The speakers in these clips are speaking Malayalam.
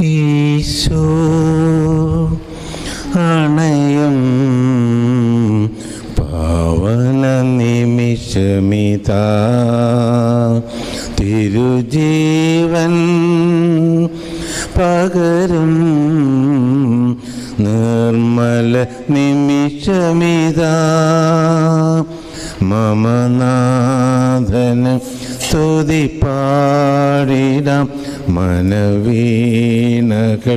ഈശോ അണയും പാവന നിമിഷമിതാ തിരുജീവൻ പകരും നിർമ്മല നിമിഷമിതാ മമനാഥന് സ്തുതി പാടിടാം മനവീണകൾ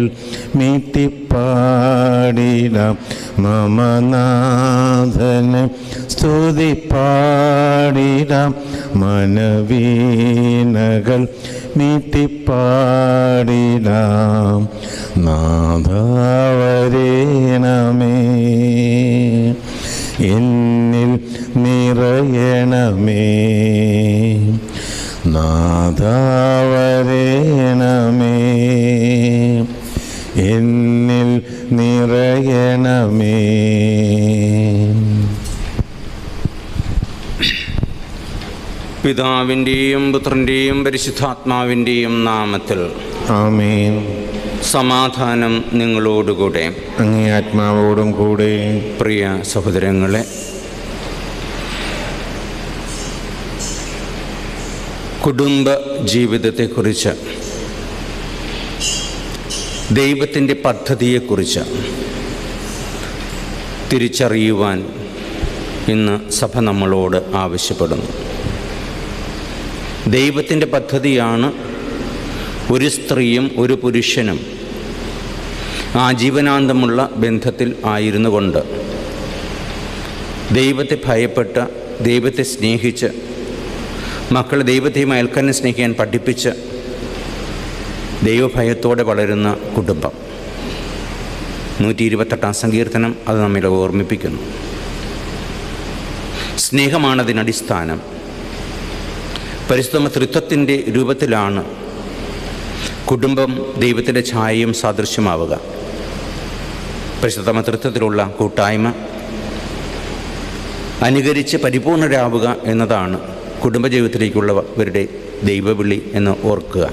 മീട്ടിപ്പാടിടാം മമനാഥന് സ്തുതി പാടിടാം മനവീണകൾ മീട്ടിപ്പാടിടാം നാദാവരേണമേ എന്നിൽ നിറയണമേ നാദാവരേണമേ എന്നിൽ നിറയണമേ പിതാവിൻ്റെയും പുത്രൻ്റെയും പരിശുദ്ധാത്മാവിൻ്റെയും നാമത്തിൽ ആമേൻ സമാധാനം നിങ്ങളോടുകൂടെ അങ്ങേ ആത്മാവോടും കൂടെ പ്രിയ സഹോദരങ്ങളെ കുടുംബ ജീവിതത്തെക്കുറിച്ച് ദൈവത്തിൻ്റെ പദ്ധതിയെക്കുറിച്ച് തിരിച്ചറിയുവാൻ ഇന്ന് സഭ നമ്മളോട് ആവശ്യപ്പെടുന്നു ദൈവത്തിൻ്റെ പദ്ധതിയാണ് ഒരു സ്ത്രീയും ഒരു പുരുഷനും ആജീവനാന്തമുള്ള ബന്ധത്തിൽ ആയിരുന്നു കൊണ്ട് ദൈവത്തെ ഭയപ്പെട്ട ദൈവത്തെ സ്നേഹിച്ച് മക്കളെ ദൈവത്തെയും അയൽക്കാരനെ സ്നേഹിക്കാൻ പഠിപ്പിച്ച് ദൈവഭയത്തോടെ വളരുന്ന കുടുംബം നൂറ്റി ഇരുപത്തെട്ടാം സങ്കീർത്തനം അത് നമ്മെ ഓർമ്മിപ്പിക്കുന്നു സ്നേഹമാണതിനടിസ്ഥാനം പരിശുദ്ധമ തൃത്വത്തിൻ്റെ രൂപത്തിലാണ് കുടുംബം ദൈവത്തിൻ്റെ ഛായയും സാദൃശ്യമാവുക പരിശുദ്ധമ തൃത്വത്തിലുള്ള കൂട്ടായ്മ അനുകരിച്ച് പരിപൂർണരാവുക എന്നതാണ് കുടുംബജീവിതത്തിലേക്കുള്ളവരുടെ ദൈവവിളി എന്ന് ഓർക്കുക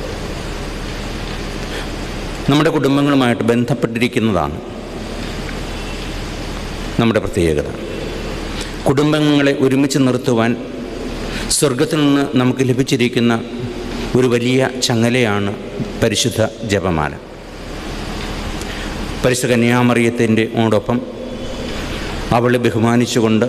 നമ്മുടെ കുടുംബങ്ങളുമായിട്ട് ബന്ധപ്പെട്ടിരിക്കുന്നതാണ് നമ്മുടെ പ്രത്യേകത കുടുംബങ്ങളെ ഒരുമിച്ച് നിർത്തുവാൻ സ്വർഗത്തിൽ നിന്ന് നമുക്ക് ലഭിച്ചിരിക്കുന്ന ഒരു വലിയ ചങ്ങലയാണ് പരിശുദ്ധ ജപമാല പരിശുദ്ധ കന്യാമറിയത്തിൻ്റെ ഓടൊപ്പം അവളെ ബഹുമാനിച്ചുകൊണ്ട്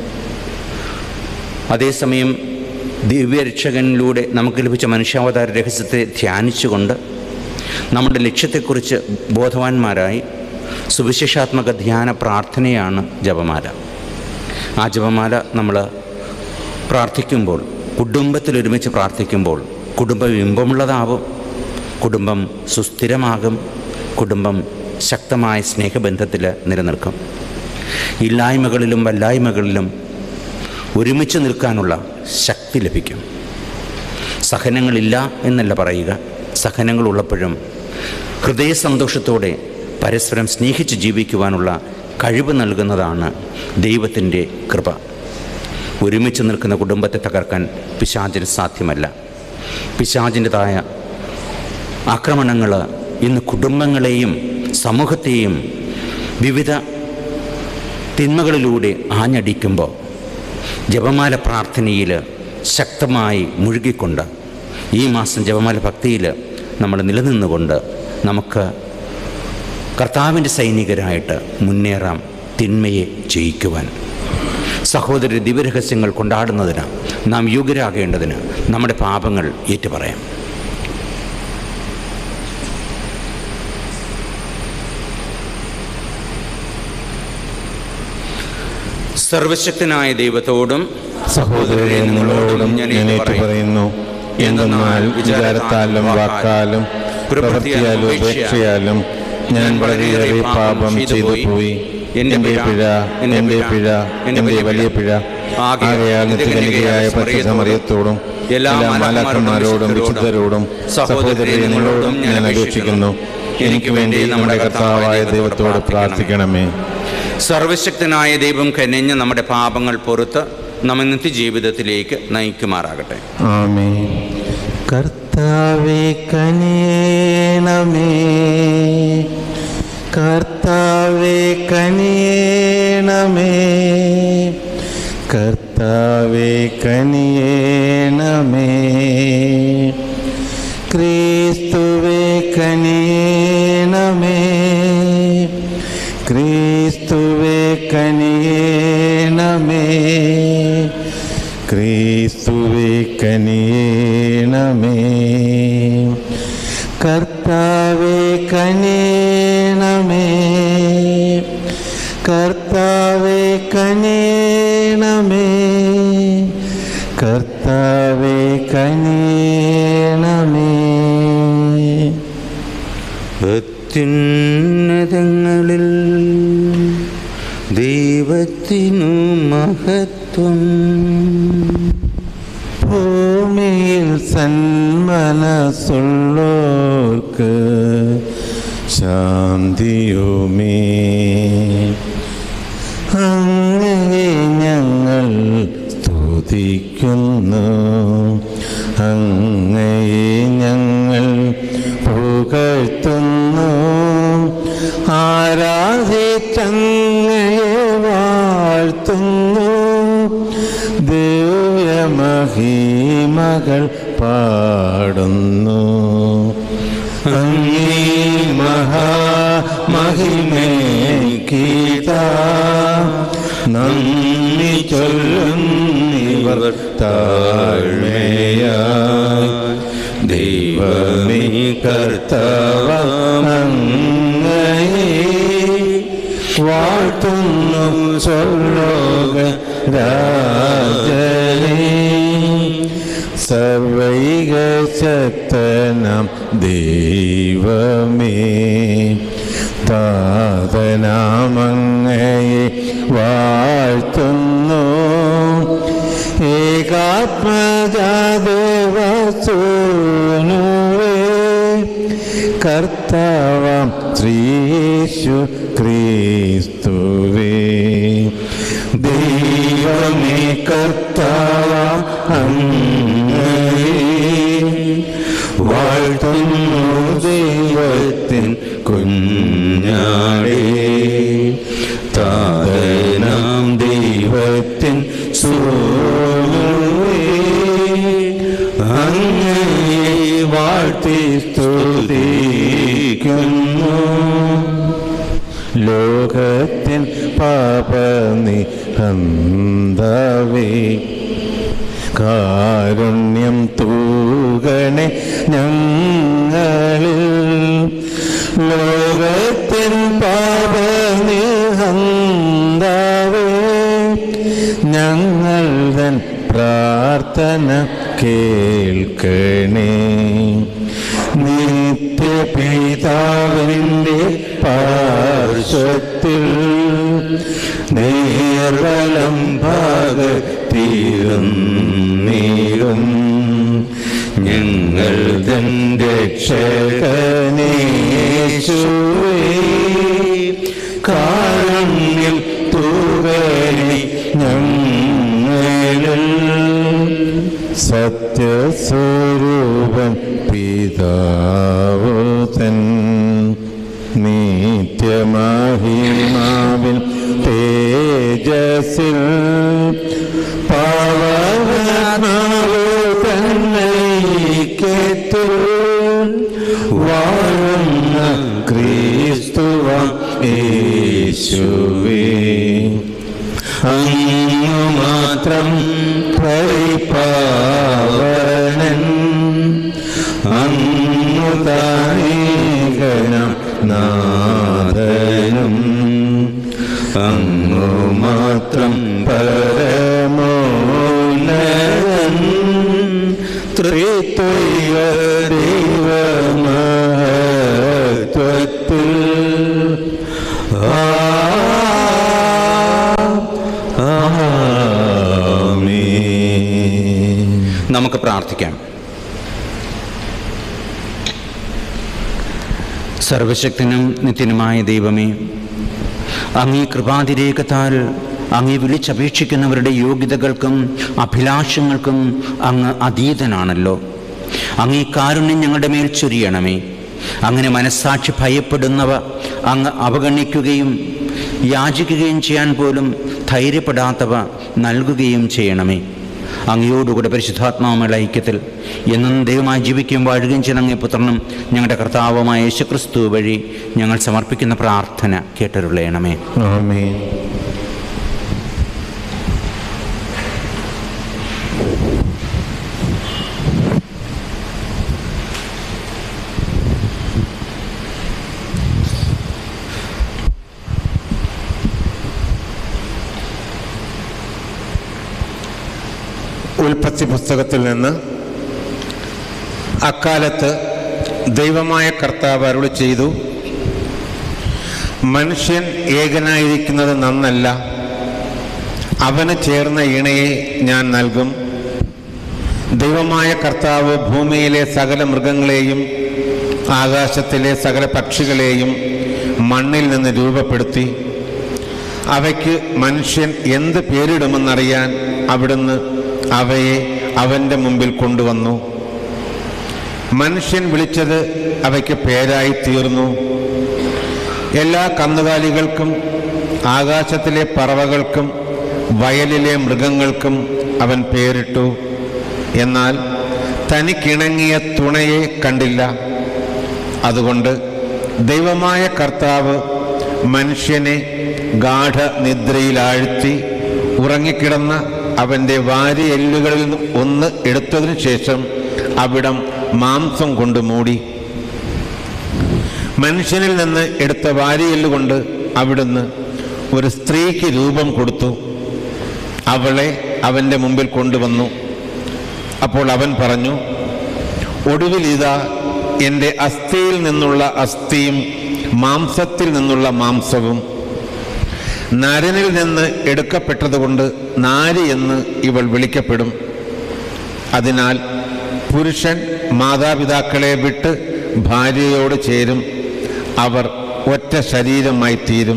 അതേസമയം ദിവ്യരക്ഷകനിലൂടെ നമുക്ക് ലഭിച്ച മനുഷ്യാവതാര രഹസ്യത്തെ ധ്യാനിച്ചുകൊണ്ട് നമ്മുടെ ലക്ഷ്യത്തെക്കുറിച്ച് ബോധവാന്മാരായി സുവിശേഷാത്മക ധ്യാന പ്രാർത്ഥനയാണ് ജപമാല ആ ജപമാല നമ്മൾ പ്രാർത്ഥിക്കുമ്പോൾ കുടുംബത്തിൽ ഒരുമിച്ച് പ്രാർത്ഥിക്കുമ്പോൾ കുടുംബം ഇമ്പമുള്ളതാവും കുടുംബം സുസ്ഥിരമാകും കുടുംബം ശക്തമായ സ്നേഹബന്ധത്തിൽ നിലനിൽക്കും ഇല്ലായ്മകളിലും വല്ലായ്മകളിലും ഒരുമിച്ച് നിൽക്കാനുള്ള ശക്തി ലഭിക്കും സഹനങ്ങളില്ല എന്നല്ല പറയുക സഹനങ്ങളുള്ളപ്പോഴും ഹൃദയസന്തോഷത്തോടെ പരസ്പരം സ്നേഹിച്ച് ജീവിക്കുവാനുള്ള കഴിവ് നൽകുന്നതാണ് ദൈവത്തിൻ്റെ കൃപ ഒരുമിച്ച് നിൽക്കുന്ന കുടുംബത്തെ തകർക്കാൻ പിശാചിന് സാധ്യമല്ല പിശാചിൻ്റെതായ ആക്രമണങ്ങൾ ഇന്ന് കുടുംബങ്ങളെയും സമൂഹത്തെയും വിവിധ തിന്മകളിലൂടെ ആഞ്ഞടിക്കുമ്പോൾ ജപമാല പ്രാർത്ഥനയിൽ ശക്തമായി മുഴുകിക്കൊണ്ട് ഈ മാസം ജപമാല ഭക്തിയിൽ നമ്മൾ നിലനിന്നുകൊണ്ട് നമുക്ക് കർത്താവിൻ്റെ സൈനികരായിട്ട് മുന്നേറാം തിന്മയെ ജയിക്കുവാൻ സഹോദര ദിവ്യരഹസ്യങ്ങൾ കൊണ്ടാടുന്നതിന് നാം യോഗ്യരാകേണ്ടതിന് നമ്മുടെ പാപങ്ങൾ ഏറ്റുപറയാം സർവശക്തനായ ദൈവത്തോടും സഹോദരരെ നിങ്ങളോടും ഞാൻ ഏറ്റു പറയുന്നു എന്തെന്നാൽ വിചാരത്താലും വാക്കാലും പ്രവൃത്തിയാലും ഉപേക്ഷയാലും ഞാൻ വളരെയേറെ പാപം ചെയ്തു പോയി എന്റെ പിഴ എന്റെ പിഴ എന്റെ വലിയ പിഴ ആകയാൽ നിത്യകനികയായ പരിശുദ്ധമറിയത്തോടും എല്ലാ മാലാഖന്മാരോടും വിശുദ്ധരോടും സഹോദരരെ നിങ്ങളോടും ഞാൻ അപേക്ഷിക്കുന്നു എനിക്ക് വേണ്ടി നമ്മുടെ കർത്താവായ ദൈവത്തോട് പ്രാർത്ഥിക്കണമേ സർവശക്തനായ ദൈവം കനിഞ്ഞ് നമ്മുടെ പാപങ്ങൾ പുറത്ത് നമ്മെ നിത്യജീവിതത്തിലേക്ക് നയിക്കുമാറാകട്ടെ ആമേ കർത്ത കർത്താവെ കനിയേണമേ കർത്താവെ കനിയേണമേ കർത്താവെ കനിയേണമേ ക്രിസ്തുവെ കനിയേണമേ ക്രിസ്തുവെ കനിയേണമേ ക്രിസ്തുവെ കനിയേണമേ കർത്താവെ കനിയേണമേ കർത്താവെ കനിയേണമേ കർത്താവെ കനിയേണമേ അത്യുന്നതങ്ങളിൽ ദൈവത്തിനു മഹത്വം ഭൂമിയിൽ സന്മനസ്സുള്ളോർക്ക് ശാന്തിയുമേ അങ്ങയെ ഞങ്ങൾ സ്തുതിക്കുന്നു അങ്ങയെ ഞങ്ങൾ പുകഴ്ത്തുന്നു ആരാധിച്ചങ്ങയെ വാഴ്ത്തുന്നു ദിവ്യമഹിമകൾ പാടുന്നു അങ്ങേ മഹാമഹിമേക്കീത നന്ദി ചൊല്ലുന്നിവർ താഴ്മയായി ദൈവമേ കർത്തവ അങ്ങയെ വാഴ്ത്തുന്നു സ്വർലോക രാജനേ സർവൈക ശക്തനാം ദൈവമേ താതനാമങ്ങയെ വാഴ്ത്തുന്നു ഏകാത്മജാദേവസൂനുവേ കർത്താവാം ശ്രീയേശു ക്രിസ്തുവേ ദൈവമേ കർത്താവാം അങ്ങയെ വാഴ്ത്തുന്നു ദൈവത്തിൻ കുഞ്ഞാടേ താതനാം ദൈവത്തിൻ സോനുവേ അങ്ങയെ വാഴ്ത്തി സ്തുതിക്കുന്നു ലോകത്തിൻ പാപനിഹന്തവേ കാരുണ്യം തൂകണേ ഞങ്ങളിൽ ലോകത്തിൻ പാപനിഹന്തവേ ഞങ്ങൾ തൻ പ്രാർത്ഥന കേൾക്കണേ നിത്യപിതാവിൻ്റെ പാർശ്വത്തിൽ നേർവലം ഭാഗത്തിരുന്നീരും ഞങ്ങൾ തൻ രക്ഷകനേശുവേ കാരുണ്യം തൂകണി ഞങ്ങളിൽ സത്യസ്വരൂപൻ പിതാവുതൻ നിത്യമാഹിമാവിൻ തേജസ്സിൽ പാവനാത്മാവ് തന്നൈക്യത്തിൽ വാഴുന്ന ക്രിസ്തുവ യേശുവേ അങ്ങു മാത്രം പരിപാവനൻ അങ്ങു താനേകനം നാദനും അങ്ങു മാത്രം പരമോന്നതൻ ത്രിത്വൈക ദൈവമഹത്വത്തിൽ ആമേൻ നമുക്ക് പ്രാർത്ഥിക്കാം സർവശക്തനും നിത്യനുമായ ദൈവമേ അങ്ങീ കൃപാതിരേകത്താൽ അങ്ങേ വിളിച്ചപേക്ഷിക്കുന്നവരുടെ യോഗ്യതകൾക്കും അഭിലാഷങ്ങൾക്കും അങ്ങ് അതീതനാണല്ലോ അങ്ങ് ഈ കാരുണ്യം ഞങ്ങളുടെ മേൽ ചൊരിയണമേ അങ്ങനെ മനസ്സാക്ഷി ഭയപ്പെടുന്നവ അങ്ങ് അവഗണിക്കുകയും യാചിക്കുകയും ചെയ്യാൻ പോലും ധൈര്യപ്പെടാത്തവ നൽകുകയും ചെയ്യണമേ അങ്ങയോടുകൂടെ പരിശുദ്ധാത്മാവുമായ ഐക്യത്തിൽ എന്നും ദൈവമായി ജീവിക്കുകയും വാഴുകയും ചെയ്യുന്ന അങ്ങേ പുത്രനും ഞങ്ങളുടെ കർത്താവുമായ യേശുക്രിസ്തു വഴി ഞങ്ങൾ സമർപ്പിക്കുന്ന പ്രാർത്ഥന കേട്ടരുളയണമേ ആമേൻ ഉൽപ്പത്തി പുസ്തകത്തിൽ നിന്ന് അക്കാലത്ത് ദൈവമായ കർത്താവ് അരുളി ചെയ്തു മനുഷ്യൻ ഏകനായിരിക്കുന്നത് നന്നല്ല അവന് ചേർന്ന ഇണയെ ഞാൻ നൽകും ദൈവമായ കർത്താവ് ഭൂമിയിലെ സകല മൃഗങ്ങളെയും ആകാശത്തിലെ സകല പക്ഷികളെയും മണ്ണിൽ നിന്ന് രൂപപ്പെടുത്തി അവയ്ക്ക് മനുഷ്യൻ എന്ത് പേരിടുമെന്നറിയാൻ അവിടുന്ന് അവയെ അവൻ്റെ മുമ്പിൽ കൊണ്ടുവന്നു മനുഷ്യൻ വിളിച്ചത് അവയ്ക്ക് പേരായി തീർന്നു എല്ലാ കന്നുകാലികൾക്കും ആകാശത്തിലെ പറവകൾക്കും വയലിലെ മൃഗങ്ങൾക്കും അവൻ പേരിട്ടു എന്നാൽ തനിക്കിണങ്ങിയ തുണയെ കണ്ടില്ല അതുകൊണ്ട് ദൈവമായ കർത്താവ് മനുഷ്യനെ ഗാഠനിദ്രയിലാഴ്ത്തി ഉറങ്ങിക്കിടന്ന അവൻ്റെ വാരിയെല്ലുകളിൽ നിന്നും ഒന്ന് എടുത്തതിനു ശേഷം അവിടം മാംസം കൊണ്ട് മൂടി മനുഷ്യനിൽ നിന്ന് എടുത്ത വാരിയെല്ലുകൊണ്ട് അവിടുന്ന് ഒരു സ്ത്രീക്ക് രൂപം കൊടുത്തു അവളെ അവൻ്റെ മുമ്പിൽ കൊണ്ടുവന്നു അപ്പോൾ അവൻ പറഞ്ഞു ഒടുവിൽ ഇതാ എൻ്റെ അസ്ഥിയിൽ നിന്നുള്ള അസ്ഥിയും മാംസത്തിൽ നിന്നുള്ള മാംസവും നരനിൽ നിന്ന് എടുക്കപ്പെട്ടതുകൊണ്ട് നാരി എന്ന് ഇവൾ വിളിക്കപ്പെടും അതിനാൽ പുരുഷൻ മാതാപിതാക്കളെ വിട്ട് ഭാര്യയോട് ചേരും അവർ ഒറ്റ ശരീരമായി തീരും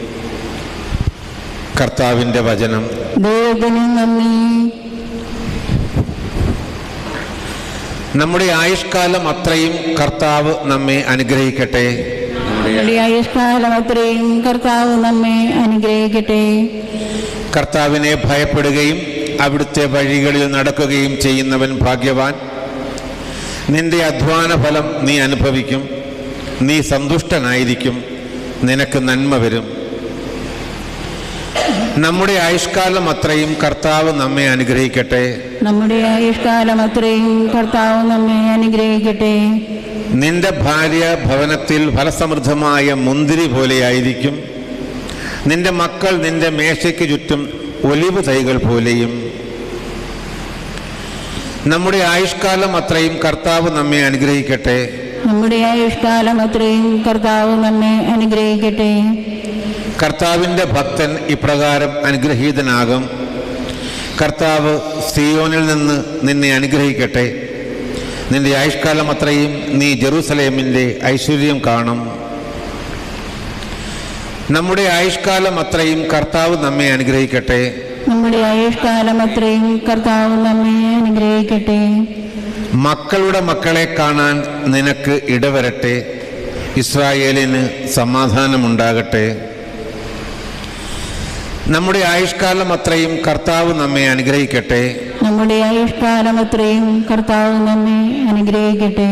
കർത്താവിൻ്റെ വചനം ദൈവത്തിന് നന്ദി നമ്മുടെ ആയുഷ്കാലം അത്രയും കർത്താവ് നമ്മെ അനുഗ്രഹിക്കട്ടെ നമ്മുടെ ആയുഷ്കാലം അത്രയും കർത്താവ് നമ്മെ അനുഗ്രഹിക്കട്ടെ കർത്താവിനെ ഭയപ്പെടുകയും അവിടുത്തെ വഴികളിൽ നടക്കുകയും ചെയ്യുന്നവൻ ഭാഗ്യവാൻ നിന്റെ അധ്വാന ഫലം നീ അനുഭവിക്കും നീ സന്തുഷ്ടനായിരിക്കും നിനക്ക് നന്മ വരും നമ്മുടെ ആയുഷ്കാലം അത്രയും കർത്താവ് നമ്മെ അനുഗ്രഹിക്കട്ടെ നമ്മുടെ ആയുഷ്കാലം അത്രയും കർത്താവ് നമ്മെ അനുഗ്രഹിക്കട്ടെ നിന്റെ ഭാര്യ ഭവനത്തിൽ ഫലസമൃദ്ധമായ മുന്തിരി പോലെയായിരിക്കും നിന്റെ മക്കൾ നിന്റെ മേശയ്ക്ക് ചുറ്റും ഒലിവ് തൈകൾ പോലെയും നമ്മുടെ ആയുഷ്കാലം അത്രയും കർത്താവ് നമ്മെ അനുഗ്രഹിക്കട്ടെ നമ്മുടെ ആയുഷ്കാലം അത്രയും കർത്താവ് നമ്മെ അനുഗ്രഹിക്കട്ടെ കർത്താവിൻ്റെ ഭക്തൻ ഇപ്രകാരം അനുഗ്രഹീതനാകും കർത്താവ് സിയോനിൽ നിന്ന് നിന്നെ അനുഗ്രഹിക്കട്ടെ നിന്റെ ആയുഷ്കാലം അത്രയും നീ ജെറൂസലേമിൻ്റെ ഐശ്വര്യം കാണും നമ്മുടെ ആയുഷ്കാലം അത്രയും കർത്താവ് നമ്മെ അനുഗ്രഹിക്കട്ടെ നമ്മുടെ ആയുഷ്കാലം അത്രയും കർത്താവ് നമ്മെ അനുഗ്രഹിക്കട്ടെ മക്കളുടെ മക്കളെ കാണാൻ നിനക്ക് ഇടവരട്ടെ ഇസ്രായേലിന് സമാധാനമുണ്ടാകട്ടെ നമ്മുടെ ആയുഷ്കാലം അത്രയും കർത്താവ് നമ്മെ അനുഗ്രഹിക്കട്ടെ നമ്മുടെ ആയുഷ്കാലം അത്രയും കർത്താവ് നമ്മെ അനുഗ്രഹിക്കട്ടെ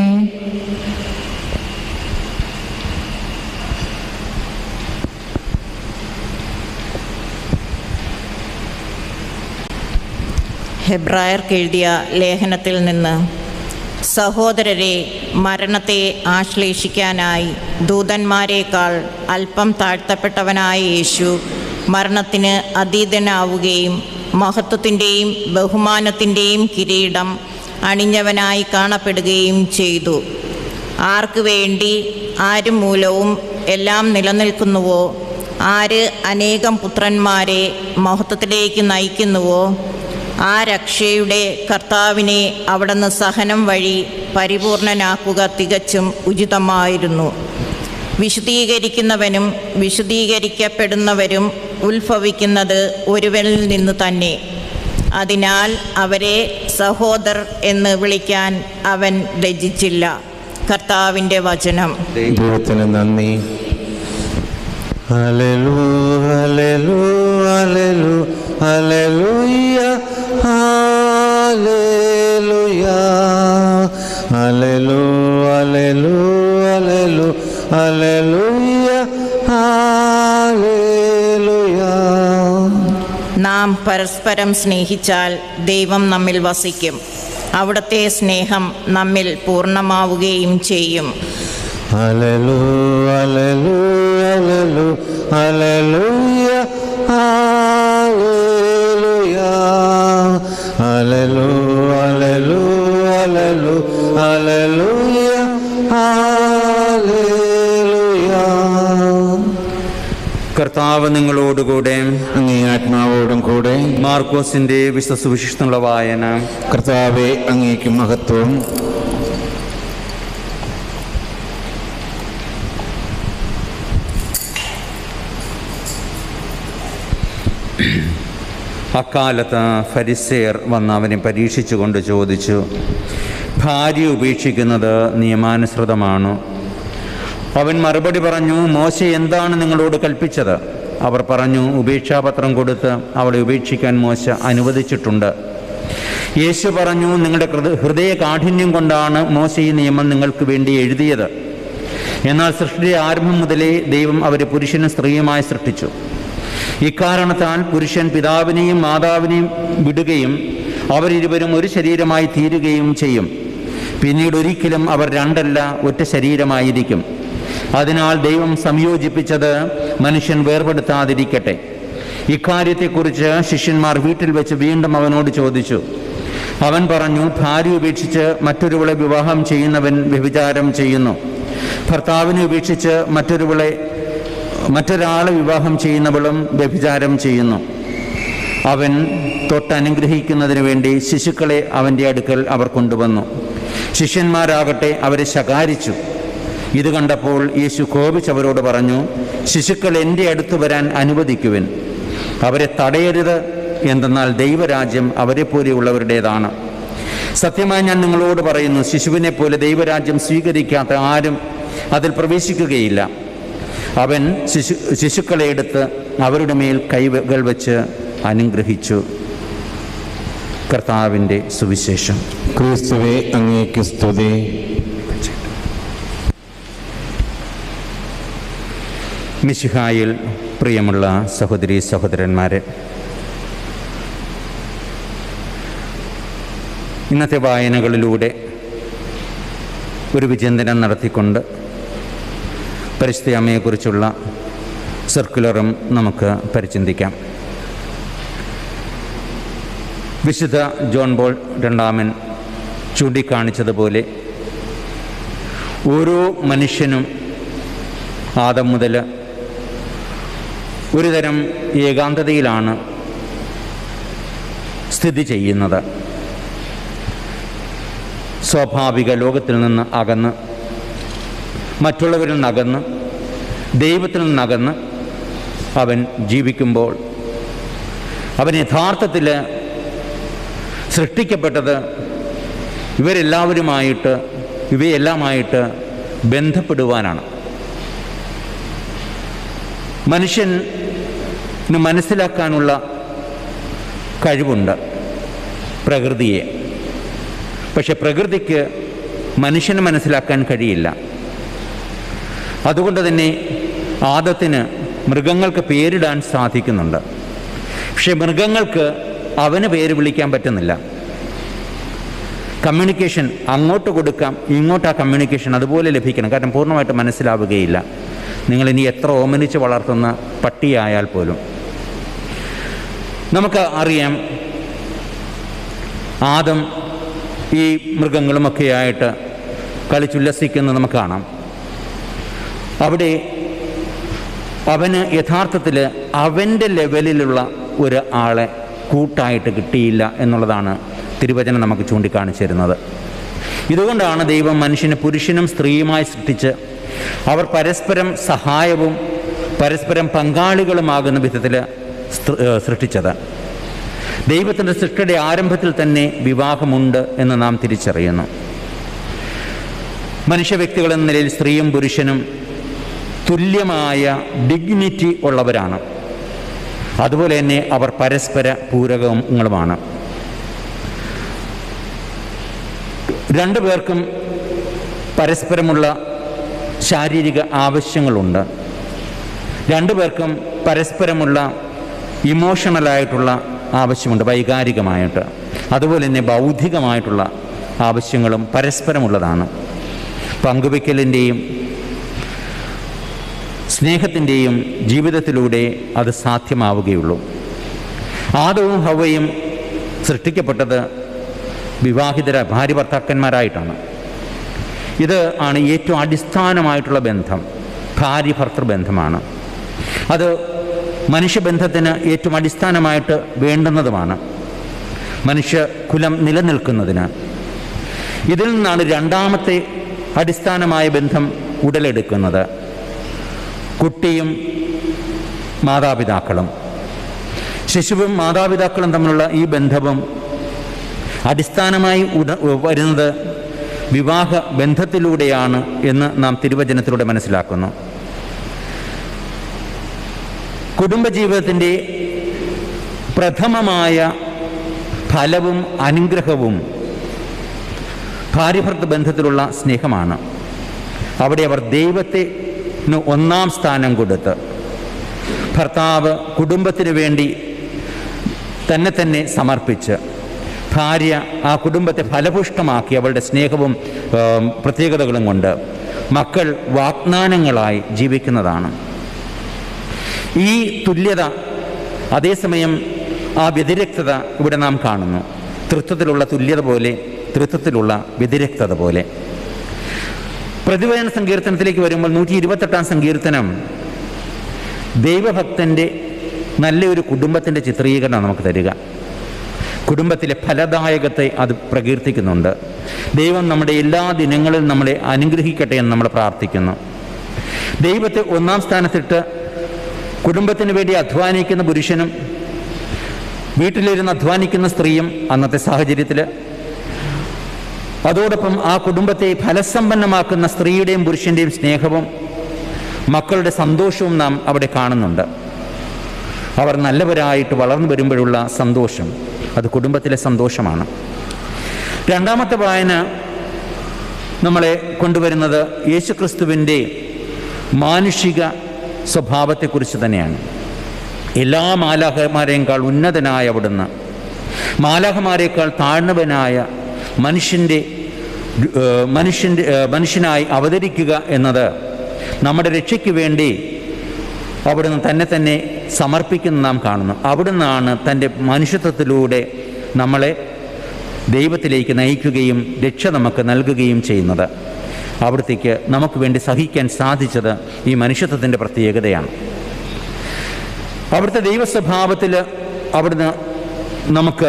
ഹെബ്രായർക്ക് എഴുതിയ ലേഖനത്തിൽ നിന്ന് സഹോദരരെ മരണത്തെ ആശ്ലേഷിക്കാനായി ദൂതന്മാരെക്കാൾ അല്പം താഴ്ത്തപ്പെട്ടവനായ യേശു മരണത്തിന് അതീതനാവുകയും മഹത്വത്തിൻ്റെയും ബഹുമാനത്തിൻ്റെയും കിരീടം അണിഞ്ഞവനായി കാണപ്പെടുകയും ചെയ്തു ആർക്ക് വേണ്ടി ആര് മൂലവും എല്ലാം നിലനിൽക്കുന്നുവോ ആര് അനേകം പുത്രന്മാരെ മഹത്വത്തിലേക്ക് നയിക്കുന്നുവോ ആ രക്ഷയുടെ കർത്താവിനെ അവിടുന്ന് സഹനം വഴി പരിപൂർണനാക്കുക തികച്ചും ഉചിതമായിരുന്നു വിശദീകരിക്കുന്നവനും വിശദീകരിക്കപ്പെടുന്നവരും ഉത്ഭവിക്കുന്നത് ഒരുവനിൽ നിന്ന് തന്നെ അതിനാൽ അവരെ സഹോദർ എന്ന് വിളിക്കാൻ അവൻ ലജ്ജിച്ചില്ല കർത്താവിൻ്റെ വചനം ദൈവത്തിന് നന്ദി ഹല്ലേലൂ ഹല്ലേലൂ ഹല്ലേലൂ ഹല്ലേലൂയ ഹല്ലേലൂയ ഹല്ലേലൂ ഹല്ലേലൂ ഹല്ലേലൂ ഹല്ലേലൂയ ഹല്ലേലൂയ നാം പരസ്പരം സ്നേഹിച്ചാൽ ദൈവം നമ്മിൽ വസിക്കും അവിടുത്തെ സ്നേഹം നമ്മിൽ പൂർണ്ണമാവുകയും ചെയ്യും ഹല്ലേലൂ ഹല്ലേലൂ ഹല്ലേലൂ ഹല്ലേലൂയ ഹല്ലേലൂയ ഹല്ലേലൂ ഹല്ലേലൂ ഹല്ലേലൂ ഹല്ലേലൂയ ഹല്ലേലൂയ കർത്താവ് നിങ്ങളോടുകൂടെ അങ്ങേ ആത്മാവോടും കൂടെ മാർക്കോസിന്റെ വിശ്വ സുവിശിഷ്ടമുള്ള വായന കർത്താവെ അങ്ങേക്ക് മഹത്വം അക്കാലത്ത് ഫരിസേർ വന്ന് അവനെ പരീക്ഷിച്ചുകൊണ്ട് ചോദിച്ചു ഭാര്യ ഉപേക്ഷിക്കുന്നത് നിയമാനുസൃതമാണോ അവൻ മറുപടി പറഞ്ഞു മോശ എന്താണ് നിങ്ങളോട് കൽപ്പിച്ചത് അവർ പറഞ്ഞു ഉപേക്ഷാപത്രം കൊടുത്ത് അവളെ ഉപേക്ഷിക്കാൻ മോശ അനുവദിച്ചിട്ടുണ്ട് യേശു പറഞ്ഞു നിങ്ങളുടെ ഹൃദ- ഹൃദയ കാഠിന്യം കൊണ്ടാണ് മോശ ഈ നിയമം നിങ്ങൾക്ക് വേണ്ടി എഴുതിയത് എന്നാൽ സൃഷ്ടിയുടെ ആരംഭം മുതലേ ദൈവം അവരെ പുരുഷനും സ്ത്രീയുമായി സൃഷ്ടിച്ചു ഇക്കാരണത്താൽ പുരുഷൻ പിതാവിനെയും മാതാവിനെയും വിടുകയും അവരിരുവരും ഒരു ശരീരമായി തീരുകയും ചെയ്യും പിന്നീട് ഒരിക്കലും അവർ രണ്ടല്ല ഒറ്റ ശരീരമായിരിക്കും അതിനാൽ ദൈവം സംയോജിപ്പിച്ചത് മനുഷ്യൻ വേർപെടുത്താതിരിക്കട്ടെ ഇക്കാര്യത്തെക്കുറിച്ച് ശിഷ്യന്മാർ വീട്ടിൽ വെച്ച് വീണ്ടും അവനോട് ചോദിച്ചു അവൻ പറഞ്ഞു ഭാര്യ ഉപേക്ഷിച്ച് മറ്റൊരുവളെ വിവാഹം ചെയ്യുന്നവൻ വ്യഭിചാരം ചെയ്യുന്നു ഭർത്താവിനെ ഉപേക്ഷിച്ച് മറ്റൊരുവളെ മറ്റൊരാളെ വിവാഹം ചെയ്യുന്നവളും വ്യഭിചാരം ചെയ്യുന്നു അവൻ തൊട്ടനുഗ്രഹിക്കുന്നതിന് വേണ്ടി ശിശുക്കളെ അവൻ്റെ അടുക്കൽ അവർ കൊണ്ടുവന്നു ശിഷ്യന്മാരാകട്ടെ അവരെ ശകാരിച്ചു ഇത് കണ്ടപ്പോൾ യേശു കോപിച്ചവരോട് പറഞ്ഞു ശിശുക്കൾ എൻ്റെ അടുത്ത് വരാൻ അനുവദിക്കുവിൻ അവരെ തടയരുത് എന്തെന്നാൽ ദൈവരാജ്യം അവരെ പോലെയുള്ളവരുടേതാണ് സത്യമായി ഞാൻ നിങ്ങളോട് പറയുന്നു ശിശുവിനെ പോലെ ദൈവരാജ്യം സ്വീകരിക്കാത്ത ആരും അതിൽ പ്രവേശിക്കുകയില്ല അവൻ ശിശു ശിശുക്കളെ എടുത്ത് അവരുടെ മേൽ കൈകൾ വെച്ച് അനുഗ്രഹിച്ചു കർത്താവിൻ്റെ സുവിശേഷം ക്രിസ്തുവെ അങ്ങേക്ക് സ്തുതി മിശിഹായിൽ പ്രിയമുള്ള സഹോദരി സഹോദരന്മാരെ ഇന്നത്തെ വായനകളിലൂടെ ഒരു വിചിന്തനം നടത്തിക്കൊണ്ട് പരിസ്ഥിതി അമ്മയെക്കുറിച്ചുള്ള സർക്കുലറും നമുക്ക് പരിചിന്തിക്കാം വിശുദ്ധ ജോൺ ബോൾ രണ്ടാമൻ ചൂണ്ടിക്കാണിച്ചതുപോലെ ഓരോ മനുഷ്യനും ആദം മുതൽ ഒരുതരം ഏകാന്തതയിലാണ് സ്ഥിതി ചെയ്യുന്നത് സ്വാഭാവിക ലോകത്തിൽ നിന്ന് അകന്ന് മറ്റുള്ളവരിൽ നിന്നകന്ന് ദൈവത്തിൽ നിന്നകന്ന് അവൻ ജീവിക്കുമ്പോൾ അവൻ യഥാർത്ഥത്തിൽ സൃഷ്ടിക്കപ്പെട്ടത് ഇവരെല്ലാവരുമായിട്ട് ഇവയെല്ലാമായിട്ട് ബന്ധപ്പെടുവാനാണ് മനുഷ്യന് മനസ്സിലാക്കാനുള്ള കഴിവുണ്ട് പ്രകൃതിയെ പക്ഷെ പ്രകൃതിക്ക് മനുഷ്യനെ മനസ്സിലാക്കാൻ കഴിയില്ല അതുകൊണ്ട് തന്നെ ആദത്തിന് മൃഗങ്ങൾക്ക് പേരിടാൻ സാധിക്കുന്നുണ്ട് പക്ഷെ മൃഗങ്ങൾക്ക് അവന് പേര് വിളിക്കാൻ പറ്റുന്നില്ല കമ്മ്യൂണിക്കേഷൻ അങ്ങോട്ട് കൊടുക്കാം ഇങ്ങോട്ട് ആ കമ്മ്യൂണിക്കേഷൻ അതുപോലെ ലഭിക്കണം കാരണം പൂർണ്ണമായിട്ട് മനസ്സിലാവുകയില്ല നിങ്ങൾ ഇനി എത്ര ഓമനിച്ച് വളർത്തുന്ന പട്ടിയായാൽ പോലും നമുക്ക് അറിയാം ആദം ഈ മൃഗങ്ങളുമൊക്കെയായിട്ട് കളിച്ചുല്ലസിക്കുന്നത് നമുക്ക് കാണാം അവിടെ അവന് യഥാർത്ഥത്തിൽ അവൻ്റെ ലെവലിലുള്ള ഒരു ആളെ കൂട്ടായിട്ട് കിട്ടിയില്ല എന്നുള്ളതാണ് തിരുവചനം നമുക്ക് ചൂണ്ടിക്കാണിച്ചു തരുന്നത് ഇതുകൊണ്ടാണ് ദൈവം മനുഷ്യനെ പുരുഷനും സ്ത്രീയുമായി സൃഷ്ടിച്ച് അവർ പരസ്പരം സഹായവും പരസ്പരം പങ്കാളികളുമാകുന്ന വിധത്തിൽ സൃഷ്ടിച്ചത് ദൈവത്തിൻ്റെ സൃഷ്ടിയുടെ ആരംഭത്തിൽ തന്നെ വിവാഹമുണ്ട് എന്ന് നാം തിരിച്ചറിയുന്നു മനുഷ്യ വ്യക്തികൾ എന്ന നിലയിൽ സ്ത്രീയും പുരുഷനും തുല്യമായ ഡിഗ്നിറ്റി ഉള്ളവരാണ് അതുപോലെ തന്നെ അവർ പരസ്പര പൂരകങ്ങളുമാണ് രണ്ടു പേർക്കും പരസ്പരമുള്ള ശാരീരിക ആവശ്യങ്ങളുണ്ട് രണ്ടു പേർക്കും പരസ്പരമുള്ള ഇമോഷണലായിട്ടുള്ള ആവശ്യമുണ്ട് വൈകാരികമായിട്ട് അതുപോലെ തന്നെ ബൗദ്ധികമായിട്ടുള്ള ആവശ്യങ്ങളും പരസ്പരമുള്ളതാണ് പങ്കുവയ്ക്കലിൻ്റെയും സ്നേഹത്തിൻ്റെയും ജീവിതത്തിലൂടെ അത് സാധ്യമാവുകയുള്ളൂ ആദവും ഹവയും സൃഷ്ടിക്കപ്പെട്ടത് വിവാഹിതര ഭാര്യ ഭർത്താക്കന്മാരായിട്ടാണ് ഇത് ആണ് ഏറ്റവും അടിസ്ഥാനമായിട്ടുള്ള ബന്ധം ഭാര്യ ഭർത്തൃ ബന്ധമാണ് അത് മനുഷ്യബന്ധത്തിന് ഏറ്റവും അടിസ്ഥാനമായിട്ട് വേണ്ടുന്നതുമാണ് മനുഷ്യ കുലം നിലനിൽക്കുന്നതിന് ഇതിൽ നിന്നാണ് രണ്ടാമത്തെ അടിസ്ഥാനമായ ബന്ധം ഉടലെടുക്കുന്നത് കുട്ടിയും മാതാപിതാക്കളും ശിശുവും മാതാപിതാക്കളും തമ്മിലുള്ള ഈ ബന്ധവും അടിസ്ഥാനമായി ഉട വരുന്നത് വിവാഹ ബന്ധത്തിലൂടെയാണ് എന്ന് നാം തിരുവചനത്തിലൂടെ മനസ്സിലാക്കുന്നു കുടുംബജീവിതത്തിൻ്റെ പ്രഥമമായ ഫലവും അനുഗ്രഹവും ഭാര്യഭർത്തൃ ബന്ധത്തിലുള്ള സ്നേഹമാണ് അവിടെ അവർ ദൈവത്തെ ഒന്നാം സ്ഥാനം കൊടുത്ത് ഭർത്താവ് കുടുംബത്തിന് വേണ്ടി തന്നെ തന്നെ സമർപ്പിച്ച് ഭാര്യ ആ കുടുംബത്തെ ഫലപുഷ്ടമാക്കി അവളുടെ സ്നേഹവും ഏം, പ്രത്യേകതകളും കൊണ്ട് മക്കൾ വാഗ്ദാനങ്ങളായി ജീവിക്കുന്നതാണ് ഈ തുല്യത അതേസമയം ആ വ്യതിരക്തത ഇവിടെ നാം കാണുന്നു തൃത്വത്തിലുള്ള തുല്യത പോലെ തൃത്വത്തിലുള്ള വ്യതിരക്തത പോലെ പ്രതിവേദന സങ്കീർത്തനത്തിലേക്ക് വരുമ്പോൾ നൂറ്റി ഇരുപത്തെട്ടാം സങ്കീർത്തനം ദൈവഭക്തൻ്റെ നല്ലൊരു കുടുംബത്തിൻ്റെ ചിത്രീകരണം നമുക്ക് തരിക കുടുംബത്തിലെ ഫലദായകത്തെ അത് പ്രകീർത്തിക്കുന്നുണ്ട് ദൈവം നമ്മുടെ എല്ലാ ദിനങ്ങളിലും നമ്മളെ അനുഗ്രഹിക്കട്ടെ എന്ന് നമ്മൾ പ്രാർത്ഥിക്കുന്നു ദൈവത്തെ ഒന്നാം സ്ഥാനത്തിട്ട് കുടുംബത്തിന് വേണ്ടി അധ്വാനിക്കുന്ന പുരുഷനും വീട്ടിലിരുന്ന് അധ്വാനിക്കുന്ന സ്ത്രീയും അന്നത്തെ സാഹചര്യത്തിൽ അതോടൊപ്പം ആ കുടുംബത്തെ ഫലസമ്പന്നമാക്കുന്ന സ്ത്രീയുടെയും പുരുഷൻ്റെയും സ്നേഹവും മക്കളുടെ സന്തോഷവും നാം അവിടെ കാണുന്നുണ്ട് അവർ നല്ലവരായിട്ട് വളർന്നു വരുമ്പോഴുള്ള സന്തോഷം അത് കുടുംബത്തിലെ സന്തോഷമാണ് രണ്ടാമത്തെ വായന നമ്മളെ കൊണ്ടുവരുന്നത് യേശുക്രിസ്തുവിൻ്റെ മാനുഷിക സ്വഭാവത്തെക്കുറിച്ച് തന്നെയാണ് എല്ലാ മാലാഹമാരെക്കാൾ ഉന്നതനായ അവിടുന്ന് മാലാഹമാരെക്കാൾ താഴ്ന്നവനായ മനുഷ്യൻ്റെ ഏഹ്, മനുഷ്യൻ്റെ ഏഹ്, മനുഷ്യനായി അവതരിക്കുക എന്നത് നമ്മുടെ രക്ഷയ്ക്ക് വേണ്ടി അവിടുന്ന് തന്നെ തന്നെ സമർപ്പിക്കുന്ന നാം കാണുന്നു അവിടുന്നാണ് തൻ്റെ മനുഷ്യത്വത്തിലൂടെ നമ്മളെ ദൈവത്തിലേക്ക് നയിക്കുകയും രക്ഷ നമുക്ക് നൽകുകയും ചെയ്യുന്നത് അവിടത്തേക്ക് നമുക്ക് വേണ്ടി സഹിക്കാൻ സാധിച്ചത് ഈ മനുഷ്യത്വത്തിൻ്റെ പ്രത്യേകതയാണ് അവിടുത്തെ ദൈവസ്വഭാവത്തിൽ അവിടുന്ന് നമുക്ക്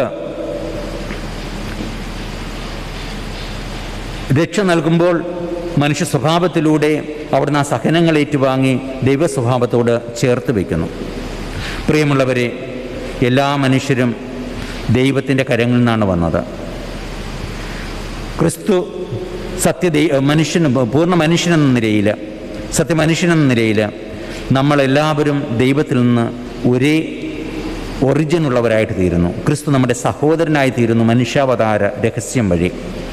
രക്ഷ നൽകുമ്പോൾ മനുഷ്യ സ്വഭാവത്തിലൂടെ അവിടുന്ന് ആ സഹനങ്ങൾ ഏറ്റുവാങ്ങി ദൈവസ്വഭാവത്തോട് ചേർത്ത് വയ്ക്കുന്നു പ്രിയമുള്ളവരെ എല്ലാ മനുഷ്യരും ദൈവത്തിൻ്റെ കരങ്ങളിൽ നിന്നാണ് വന്നത് ക്രിസ്തു സത്യ മനുഷ്യന് പൂർണ്ണ മനുഷ്യനെന്ന നിലയിൽ സത്യമനുഷ്യനെന്ന നിലയിൽ നമ്മളെല്ലാവരും ദൈവത്തിൽ നിന്ന് ഒരേ ഒറിജിൻ ഉള്ളവരായിട്ട് തീരുന്നു ക്രിസ്തു നമ്മുടെ സഹോദരനായി തീരുന്നു മനുഷ്യാവതാര രഹസ്യം വഴി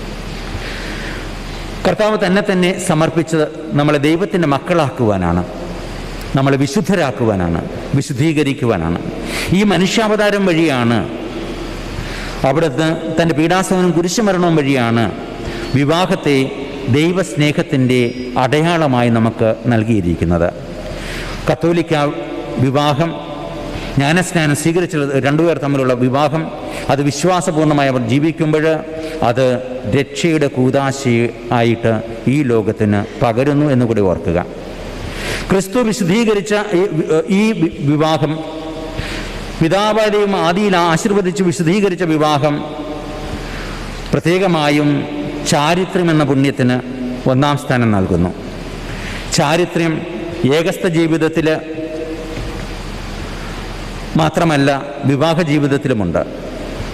കർത്താവ് തന്നെ തന്നെ സമർപ്പിച്ചത് നമ്മളെ ദൈവത്തിൻ്റെ മക്കളാക്കുവാനാണ് നമ്മളെ വിശുദ്ധരാക്കുവാനാണ് വിശുദ്ധീകരിക്കുവാനാണ് ഈ മനുഷ്യാവതാരം വഴിയാണ് അവിടുന്ന് തൻ്റെ പീഡാസവനും കുരിശുമരണവും വഴിയാണ് വിവാഹത്തെ ദൈവസ്നേഹത്തിൻ്റെ അടയാളമായി നമുക്ക് നൽകിയിരിക്കുന്നത് കത്തോലിക്ക വിവാഹം ജ്ഞാനസ്നാനം സ്വീകരിച്ച രണ്ടുപേർ തമ്മിലുള്ള വിവാഹം അത് വിശ്വാസപൂർണ്ണമായി അവർ ജീവിക്കുമ്പോൾ അത് രക്ഷയുടെ കൂതാശി ആയിട്ട് ഈ ലോകത്തിന് പകരുന്നു എന്ന് കൂടി ഓർക്കുക ക്രിസ്തു വിശുദ്ധീകരിച്ച ഈ- ഈ വി- വിവാഹം പിതാവാരെയും ആദിയിൽ ആശീർവദിച്ച് വിശുദ്ധീകരിച്ച വിവാഹം പ്രത്യേകമായും ചാരിത്രം എന്ന പുണ്യത്തിന് ഒന്നാം സ്ഥാനം നൽകുന്നു ചാരിത്രം ഏകസ്ഥ ജീവിതത്തിൽ മാത്രമല്ല വിവാഹ ജീവിതത്തിലുമുണ്ട്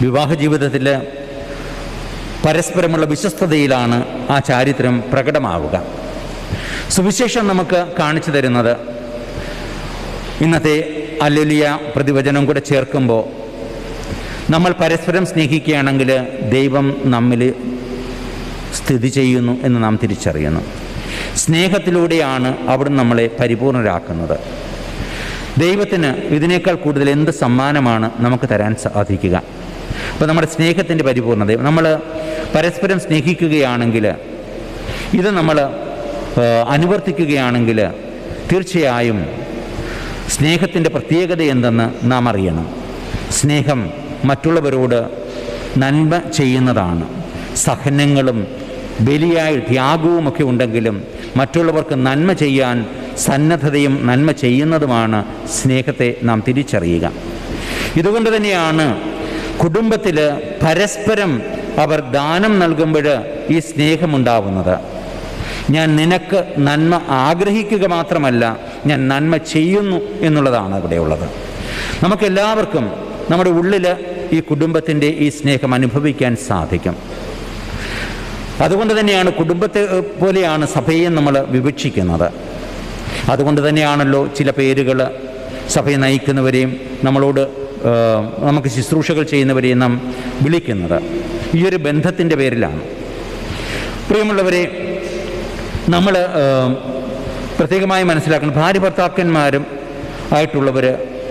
വിവാഹ ജീവിതത്തിൽ പരസ്പരമുള്ള വിശ്വസ്തതയിലാണ് ആ ചാരിത്രം പ്രകടമാവുക സുവിശേഷം നമുക്ക് കാണിച്ചു തരുന്നത് ഇന്നത്തെ അല്ലുലിയ പ്രതിവചനം കൂടെ ചേർക്കുമ്പോൾ നമ്മൾ പരസ്പരം സ്നേഹിക്കുകയാണെങ്കിൽ ദൈവം നമ്മിൽ സ്ഥിതി ചെയ്യുന്നു എന്ന് നാം തിരിച്ചറിയുന്നു സ്നേഹത്തിലൂടെയാണ് അവിടുന്ന് നമ്മളെ പരിപൂർണരാക്കുന്നത് ദൈവത്തിന് ഇതിനേക്കാൾ കൂടുതൽ എന്ത് സമ്മാനമാണ് നമുക്ക് തരാൻ സാധിക്കുക അപ്പോൾ നമ്മുടെ സ്നേഹത്തിൻ്റെ പരിപൂർണത നമ്മൾ പരസ്പരം സ്നേഹിക്കുകയാണെങ്കിൽ ഇത് നമ്മൾ ആ, അനുവർത്തിക്കുകയാണെങ്കിൽ തീർച്ചയായും സ്നേഹത്തിൻ്റെ പ്രത്യേകത എന്തെന്ന് നാം അറിയണം സ്നേഹം മറ്റുള്ളവരോട് നന്മ ചെയ്യുന്നതാണ് സഹനങ്ങളും ബലിയായ ത്യാഗവുമൊക്കെ ഉണ്ടെങ്കിലും മറ്റുള്ളവർക്ക് നന്മ ചെയ്യാൻ സന്നദ്ധതയും നന്മ ചെയ്യുന്നതുമാണ് സ്നേഹത്തെ നാം തിരിച്ചറിയുക ഇതുകൊണ്ട് തന്നെയാണ് കുടുംബത്തിൽ പരസ്പരം അവർ ദാനം നൽകുമ്പോൾ ഈ സ്നേഹമുണ്ടാവുന്നത് ഞാൻ നിനക്ക് നന്മ ആഗ്രഹിക്കുക മാത്രമല്ല ഞാൻ നന്മ ചെയ്യുന്നു എന്നുള്ളതാണ് ഇവിടെയുള്ളത് നമുക്കെല്ലാവർക്കും നമ്മുടെ ഉള്ളിൽ ഈ കുടുംബത്തിൻ്റെ ഈ സ്നേഹം അനുഭവിക്കാൻ സാധിക്കും അതുകൊണ്ട് തന്നെയാണ് കുടുംബത്തെ ഏഹ്, പോലെയാണ് സഭയെ നമ്മൾ വിവക്ഷിക്കുന്നത് അതുകൊണ്ട് തന്നെയാണല്ലോ ചില പേരുകൾ സഭയെ നയിക്കുന്നവരെയും നമ്മളോട് ഏഹ്, നമുക്ക് ശുശ്രൂഷകൾ ചെയ്യുന്നവരെയും നാം വിളിക്കുന്നത് ഈ ഒരു ബന്ധത്തിൻ്റെ പേരിലാണ് പ്രിയമുള്ളവരെ നമ്മൾ പ്രത്യേകമായി മനസ്സിലാക്കണം ഭാര്യ ഭർത്താക്കന്മാരും ആയിട്ടുള്ളവർ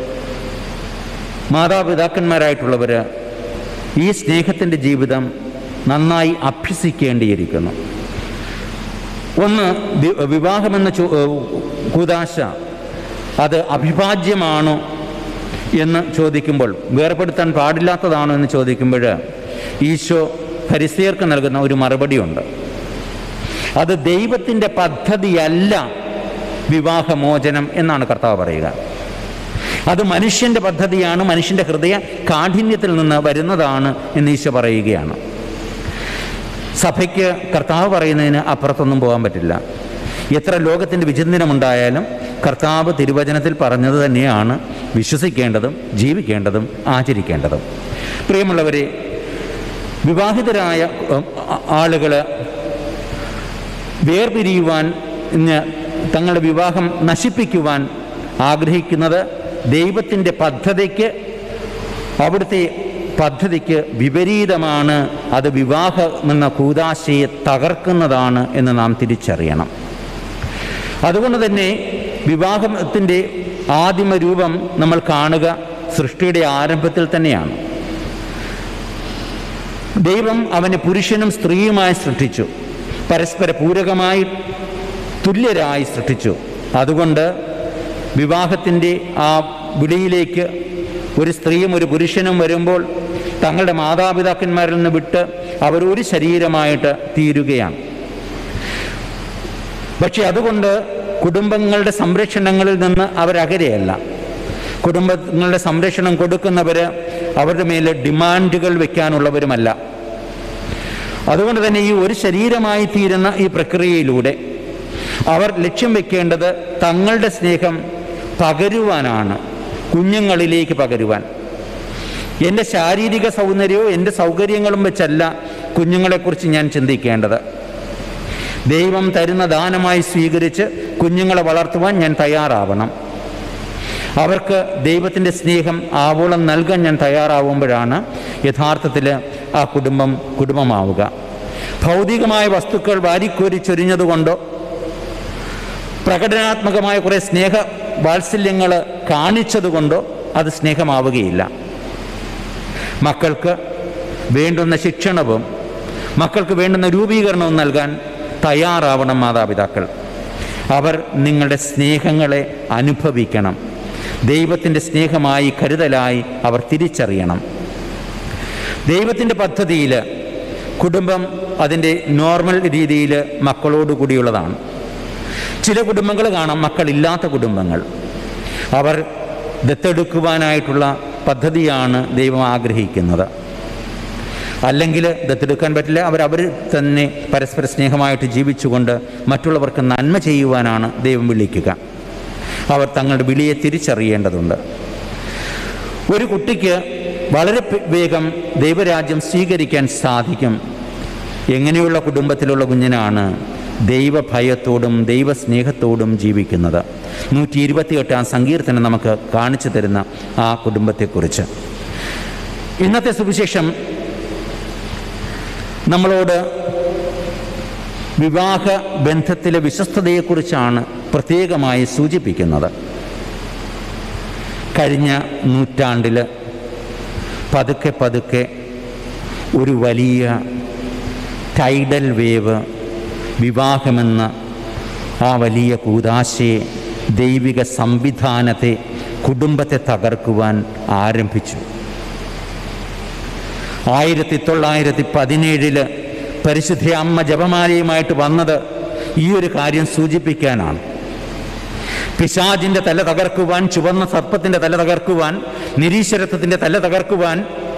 മാതാപിതാക്കന്മാരായിട്ടുള്ളവർ ഈ സ്നേഹത്തിൻ്റെ ജീവിതം നന്നായി അഭ്യസിക്കേണ്ടിയിരിക്കുന്നു ഒന്ന് വി- വിവാഹമെന്ന ചോ- ഏഹ് കൂതാശ അത് അഭിഭാജ്യമാണോ എന്ന് ചോദിക്കുമ്പോൾ വേർപെടുത്താൻ പാടില്ലാത്തതാണോ എന്ന് ചോദിക്കുമ്പോൾ ഈശോ ഫരിസേർക്ക് നൽകുന്ന ഒരു മറുപടിയുണ്ട് അത് ദൈവത്തിൻ്റെ പദ്ധതിയല്ല വിവാഹമോചനം എന്നാണ് കർത്താവ് പറയുക അത് മനുഷ്യൻ്റെ പദ്ധതിയാണ് മനുഷ്യൻ്റെ ഹൃദയ കാഠിന്യത്തിൽ നിന്ന് വരുന്നതാണ് എന്ന് ഈശോ പറയുകയാണ് സഭയ്ക്ക് കർത്താവ് പറയുന്നതിന് അപ്പുറത്തൊന്നും പോകാൻ പറ്റില്ല എത്ര ലോകത്തിൻ്റെ വിചിന്തനമുണ്ടായാലും കർത്താവ് തിരുവചനത്തിൽ പറഞ്ഞത് തന്നെയാണ് വിശ്വസിക്കേണ്ടതും ജീവിക്കേണ്ടതും ആചരിക്കേണ്ടതും പ്രിയമുള്ളവരെ വിവാഹിതരായ ആളുകൾ വേർപിരിയുവാൻ ഇന്ന് തങ്ങളുടെ വിവാഹം നശിപ്പിക്കുവാൻ ആഗ്രഹിക്കുന്നത് ദൈവത്തിൻ്റെ പദ്ധതിക്ക് അവിടുത്തെ പദ്ധതിക്ക് വിപരീതമാണ് അത് വിവാഹമെന്ന കൂതാശയെ തകർക്കുന്നതാണ് എന്ന് നാം തിരിച്ചറിയണം അതുകൊണ്ട് തന്നെ വിവാഹത്തിൻ്റെ ആദിമ രൂപം നമ്മൾ കാണുക സൃഷ്ടിയുടെ ആരംഭത്തിൽ തന്നെയാണ് ദൈവം അവനെ പുരുഷനും സ്ത്രീയുമായി സൃഷ്ടിച്ചു പരസ്പര പൂരകമായി തുല്യരായി സൃഷ്ടിച്ചു അതുകൊണ്ട് വിവാഹത്തിൻ്റെ ആ വിളിയിലേക്ക് ഒരു സ്ത്രീയും ഒരു പുരുഷനും വരുമ്പോൾ തങ്ങളുടെ മാതാപിതാക്കന്മാരിൽ നിന്ന് വിട്ട് അവർ ഒരു ശരീരമായിട്ട് തീരുകയാണ് പക്ഷെ അതുകൊണ്ട് കുടുംബങ്ങളുടെ സംരക്ഷണങ്ങളിൽ നിന്ന് അവരകരെയല്ല കുടുംബങ്ങളുടെ സംരക്ഷണം കൊടുക്കുന്നവർ അവരുടെ മേലെ ഡിമാൻഡുകൾ വെക്കാനുള്ളവരുമല്ല അതുകൊണ്ട് തന്നെ ഈ ഒരു ശരീരമായി തീരുന്ന ഈ പ്രക്രിയയിലൂടെ അവർ ലക്ഷ്യം വെക്കേണ്ടത് തങ്ങളുടെ സ്നേഹം പകരുവാനാണ് കുഞ്ഞുങ്ങളിലേക്ക് പകരുവാൻ എൻ്റെ ശാരീരിക സൗന്ദര്യവും എൻ്റെ സൗകര്യങ്ങളും വെച്ചല്ല കുഞ്ഞുങ്ങളെക്കുറിച്ച് ഞാൻ ചിന്തിക്കേണ്ടത് ദൈവം തരുന്ന ദാനമായി സ്വീകരിച്ച് കുഞ്ഞുങ്ങളെ വളർത്തുവാൻ ഞാൻ തയ്യാറാവണം അവർക്ക് ദൈവത്തിൻ്റെ സ്നേഹം ആവോളം നൽകാൻ ഞാൻ തയ്യാറാവുമ്പോഴാണ് യഥാർത്ഥത്തിൽ ആ കുടുംബം കുടുംബമാവുക ഭൗതികമായ വസ്തുക്കൾ വാരിക്കോരി ചൊരിഞ്ഞതുകൊണ്ടോ പ്രകടനാത്മകമായ കുറേ സ്നേഹ വാത്സല്യങ്ങൾ കാണിച്ചതുകൊണ്ടോ അത് സ്നേഹമാവുകയില്ല മക്കൾക്ക് വേണ്ടുന്ന ശിക്ഷണവും മക്കൾക്ക് വേണ്ടുന്ന രൂപീകരണവും നൽകാൻ തയ്യാറാവണം മാതാപിതാക്കൾ അവർ നിങ്ങളുടെ സ്നേഹങ്ങളെ അനുഭവിക്കണം ദൈവത്തിൻ്റെ സ്നേഹമായി കരുതലായി അവർ തിരിച്ചറിയണം ദൈവത്തിൻ്റെ പദ്ധതിയിൽ കുടുംബം അതിൻ്റെ നോർമൽ രീതിയിൽ മക്കളോട് കൂടിയുള്ളതാണ് ചില കുടുംബങ്ങൾ കാണാം മക്കളില്ലാത്ത കുടുംബങ്ങൾ അവർ ദത്തെടുക്കുവാനായിട്ടുള്ള പദ്ധതിയാണ് ദൈവം ആഗ്രഹിക്കുന്നത് അല്ലെങ്കിൽ ദത്തെടുക്കാൻ പറ്റില്ല അവർ അവർ തന്നെ പരസ്പര സ്നേഹമായിട്ട് ജീവിച്ചുകൊണ്ട് മറ്റുള്ളവർക്ക് നന്മ ചെയ്യുവാനാണ് ദൈവം വിളിക്കുക അവർ തങ്ങളുടെ വിളിയെ തിരിച്ചറിയേണ്ടതുണ്ട് ഒരു കുട്ടിക്ക് വളരെ പെ- വേഗം ദൈവരാജ്യം സ്വീകരിക്കാൻ സാധിക്കും എങ്ങനെയുള്ള കുടുംബത്തിലുള്ള കുഞ്ഞിനാണ് ദൈവഭയത്തോടും ദൈവസ്നേഹത്തോടും ജീവിക്കുന്നത് നൂറ്റി ഇരുപത്തിയെട്ടാം സങ്കീർത്തനം നമുക്ക് കാണിച്ചു തരുന്ന ആ കുടുംബത്തെക്കുറിച്ച് ഇന്നത്തെ സുവിശേഷം നമ്മളോട് വിവാഹ ബന്ധത്തിലെ വിശ്വസ്തതയെക്കുറിച്ചാണ് പ്രത്യേകമായി സൂചിപ്പിക്കുന്നത് കഴിഞ്ഞ നൂറ്റാണ്ടിൽ പതുക്കെ പതുക്കെ ഒരു വലിയ ടൈഡൽ വേവ് വിവാഹമെന്ന ആ വലിയ കൂതാശയെ ദൈവിക സംവിധാനത്തെ കുടുംബത്തെ തകർക്കുവാൻ ആരംഭിച്ചു ആയിരത്തി തൊള്ളായിരത്തി പതിനേഴില് പരിശുദ്ധ അമ്മ ജപമാലയുമായിട്ട് വന്നത് ഈ ഒരു കാര്യം സൂചിപ്പിക്കാനാണ് പിശാജിന്റെ തല തകർക്കുവാൻ ചുവന്ന സർപ്പത്തിന്റെ തല തകർക്കുവാൻ നിരീശ്വരത്വത്തിന്റെ തല തകർക്കുവാൻ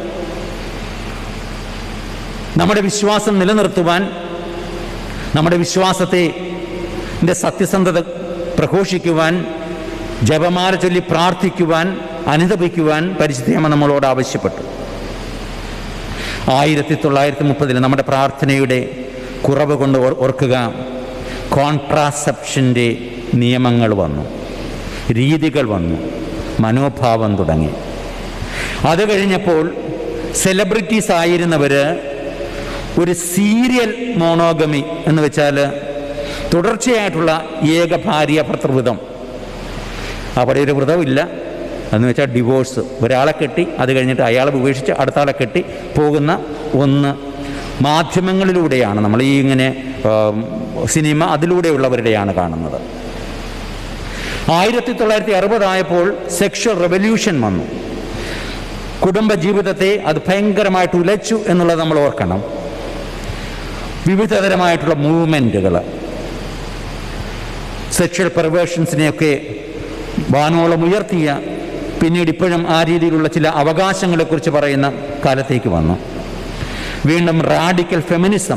നമ്മുടെ വിശ്വാസം നിലനിർത്തുവാൻ നമ്മുടെ വിശ്വാസത്തെ ന്റെ സത്യസന്ധത പ്രഘോഷിക്കുവാൻ ജപമാല ചൊല്ലി പ്രാർത്ഥിക്കുവാൻ അനുദപിക്കുവാൻ പരിശുദ്ധയമ്മ നമ്മളോട് ആവശ്യപ്പെട്ടു ആയിരത്തി തൊള്ളായിരത്തി മുപ്പതിൽ നമ്മുടെ പ്രാർത്ഥനയുടെ കുറവ് കൊണ്ട് ഓർ- ഓർക്കുക കോൺട്രാസെപ്ഷൻ്റെ നിയമങ്ങൾ വന്നു രീതികൾ വന്നു മനോഭാവം തുടങ്ങി അത് കഴിഞ്ഞപ്പോൾ സെലിബ്രിറ്റീസ് ആയിരുന്നവർ ഒരു സീരിയൽ മോണോഗമി എന്ന് വെച്ചാൽ തുടർച്ചയായിട്ടുള്ള ഏക ഭാര്യ ഭർത്തൃവൃതം അവിടെ ഒരു വ്രതമില്ല എന്ന് വെച്ചാൽ ഡിവോഴ്സ് ഒരാളെ കെട്ടി അത് കഴിഞ്ഞിട്ട് അയാളെ ഉപേക്ഷിച്ച് അടുത്ത ആളെ കെട്ടി പോകുന്ന ഒന്ന് മാധ്യമങ്ങളിലൂടെയാണ് നമ്മൾ ഈ ഇങ്ങനെ ആം, സിനിമ അതിലൂടെയുള്ളവരുടെയാണ് കാണുന്നത് ആയിരത്തി തൊള്ളായിരത്തി അറുപതായപ്പോൾ സെക്ഷൽ റെവല്യൂഷൻ വന്നു കുടുംബ ജീവിതത്തെ അത് ഭയങ്കരമായിട്ട് ഉലച്ചു എന്നുള്ളത് നമ്മൾ ഓർക്കണം വിവിധതരമായിട്ടുള്ള മൂവ്മെൻറ്റുകൾ സെക്ഷൽ പെർവേഷൻസിനെയൊക്കെ വാനോളം ഉയർത്തിയ പിന്നീട് ഇപ്പോഴും ആ രീതിയിലുള്ള ചില അവകാശങ്ങളെക്കുറിച്ച് പറയുന്ന കാലത്തേക്ക് വന്നു വീണ്ടും റാഡിക്കൽ ഫെമിനിസം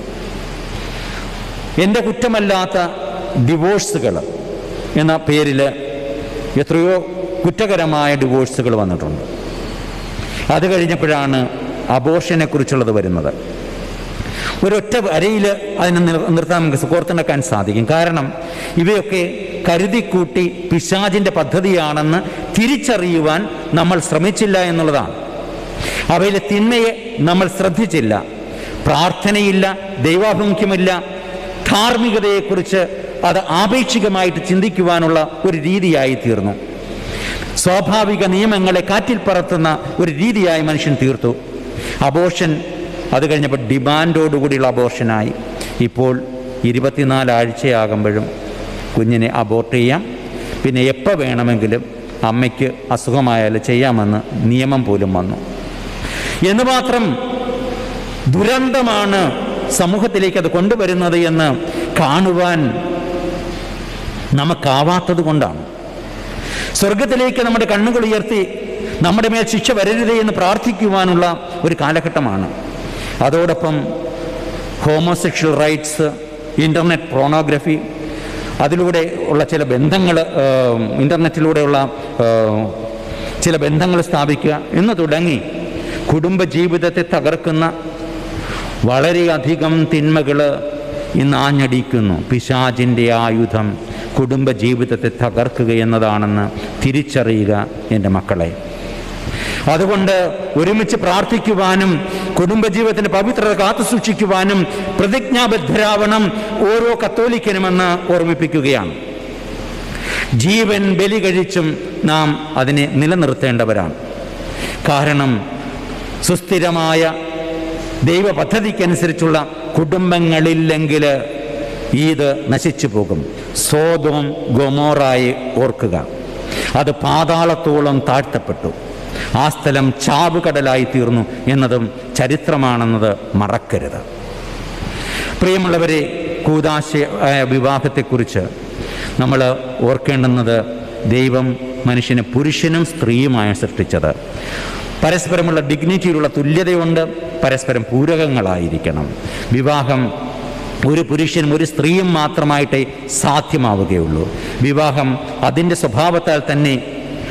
എൻ്റെ കുറ്റമല്ലാത്ത ഡിവോഴ്സുകൾ എന്ന പേരിൽ എത്രയോ കുറ്റകരമായ ഡിവോഴ്സുകൾ വന്നിട്ടുണ്ട് അത് കഴിഞ്ഞപ്പോഴാണ് അബോഷനെ കുറിച്ചുള്ളത് വരുന്നത് ഒരൊറ്റ വരയിൽ അതിനെ നിർ- നിർത്താൻ നമുക്ക് കോർത്തിണക്കാൻ സാധിക്കും കാരണം ഇവയൊക്കെ കരുതിക്കൂട്ടി പിശാചിൻ്റെ പദ്ധതിയാണെന്ന് തിരിച്ചറിയുവാൻ നമ്മൾ ശ്രമിച്ചില്ല എന്നുള്ളതാണ് അവയിലെ തിന്മയെ നമ്മൾ ശ്രദ്ധിച്ചില്ല പ്രാർത്ഥനയില്ല ദൈവാഭിമുഖ്യമില്ല ധാർമ്മികതയെക്കുറിച്ച് അത് ആപേക്ഷികമായിട്ട് ചിന്തിക്കുവാനുള്ള ഒരു രീതിയായി തീർന്നു സ്വാഭാവിക നിയമങ്ങളെ കാറ്റിൽ പറത്തുന്ന ഒരു രീതിയായി മനുഷ്യൻ തീർത്തു അബോഷൻ അത് കഴിഞ്ഞപ്പോൾ ഡിമാൻഡോടുകൂടിയുള്ള അബോഷനായി ഇപ്പോൾ ഇരുപത്തിനാല് ആഴ്ചയാകുമ്പോഴും കുഞ്ഞിനെ അബോർട്ട് ചെയ്യാം പിന്നെ എപ്പോൾ വേണമെങ്കിലും അമ്മയ്ക്ക് അസുഖമായാലും ചെയ്യാമെന്ന് നിയമം പോലും വന്നു എന്ന് മാത്രം ദുരന്തമാണ് സമൂഹത്തിലേക്ക് അത് കൊണ്ടുവരുന്നത് എന്ന് കാണുവാൻ നമുക്കാവാത്തത് കൊണ്ടാണ് സ്വർഗത്തിലേക്ക് നമ്മുടെ കണ്ണുകൾ ഉയർത്തി നമ്മുടെ മേൽ ശിക്ഷ വരരുതേ എന്ന് പ്രാർത്ഥിക്കുവാനുള്ള ഒരു കാലഘട്ടമാണ് അതോടൊപ്പം ഹോമോസെക്ഷൽ റൈറ്റ്സ് ഇൻ്റർനെറ്റ് പ്രോണോഗ്രഫി അതിലൂടെ ഉള്ള ചില ബന്ധങ്ങൾ ഇൻ്റർനെറ്റിലൂടെയുള്ള ഏഹ്, ചില ബന്ധങ്ങൾ സ്ഥാപിക്കുക എന്ന് തുടങ്ങി കുടുംബ ജീവിതത്തെ തകർക്കുന്ന വളരെയധികം തിന്മകൾ ഇന്ന് ആഞ്ഞടിക്കുന്നു പിശാചിൻ്റെ ആയുധം കുടുംബ ജീവിതത്തെ തകർക്കുക എന്നതാണെന്ന് തിരിച്ചറിയുക എൻ്റെ മക്കളെ അതുകൊണ്ട് ഒരുമിച്ച് പ്രാർത്ഥിക്കുവാനും കുടുംബജീവിതത്തിന്റെ പവിത്രത കാത്തു സൂക്ഷിക്കുവാനും പ്രതിജ്ഞാബദ്ധരാവണം ഓരോ കത്തോലിക്കനുമെന്ന് ഓർമ്മിപ്പിക്കുകയാണ് ജീവൻ ബലി കഴിച്ചും നാം അതിനെ നിലനിർത്തേണ്ടവരാണ് കാരണം സുസ്ഥിരമായ ദൈവ പദ്ധതിക്കനുസരിച്ചുള്ള കുടുംബങ്ങളില്ലെങ്കിൽ ഇത് നശിച്ചു പോകും സോതവും ഗൊമോറായി ഓർക്കുക അത് പാതാളത്തോളം താഴ്ത്തപ്പെട്ടു ആ സ്ഥലം ചാവുകടലായി തീർന്നു എന്നതും ചരിത്രമാണെന്നത് മറക്കരുത് പ്രിയമുള്ളവരെ കൂതാശ ആയ വിവാഹത്തെക്കുറിച്ച് നമ്മൾ ഓർക്കേണ്ടുന്നത് ദൈവം മനുഷ്യനെ പുരുഷനും സ്ത്രീയുമായി സൃഷ്ടിച്ചത് പരസ്പരമുള്ള ഡിഗ്നിറ്റിയിലുള്ള തുല്യതയുണ്ട് പരസ്പരം പൂരകങ്ങളായിരിക്കണം വിവാഹം ഒരു പുരുഷനും ഒരു സ്ത്രീയും മാത്രമായിട്ടേ സാധ്യമാവുകയുള്ളൂ വിവാഹം അതിൻ്റെ സ്വഭാവത്താൽ തന്നെ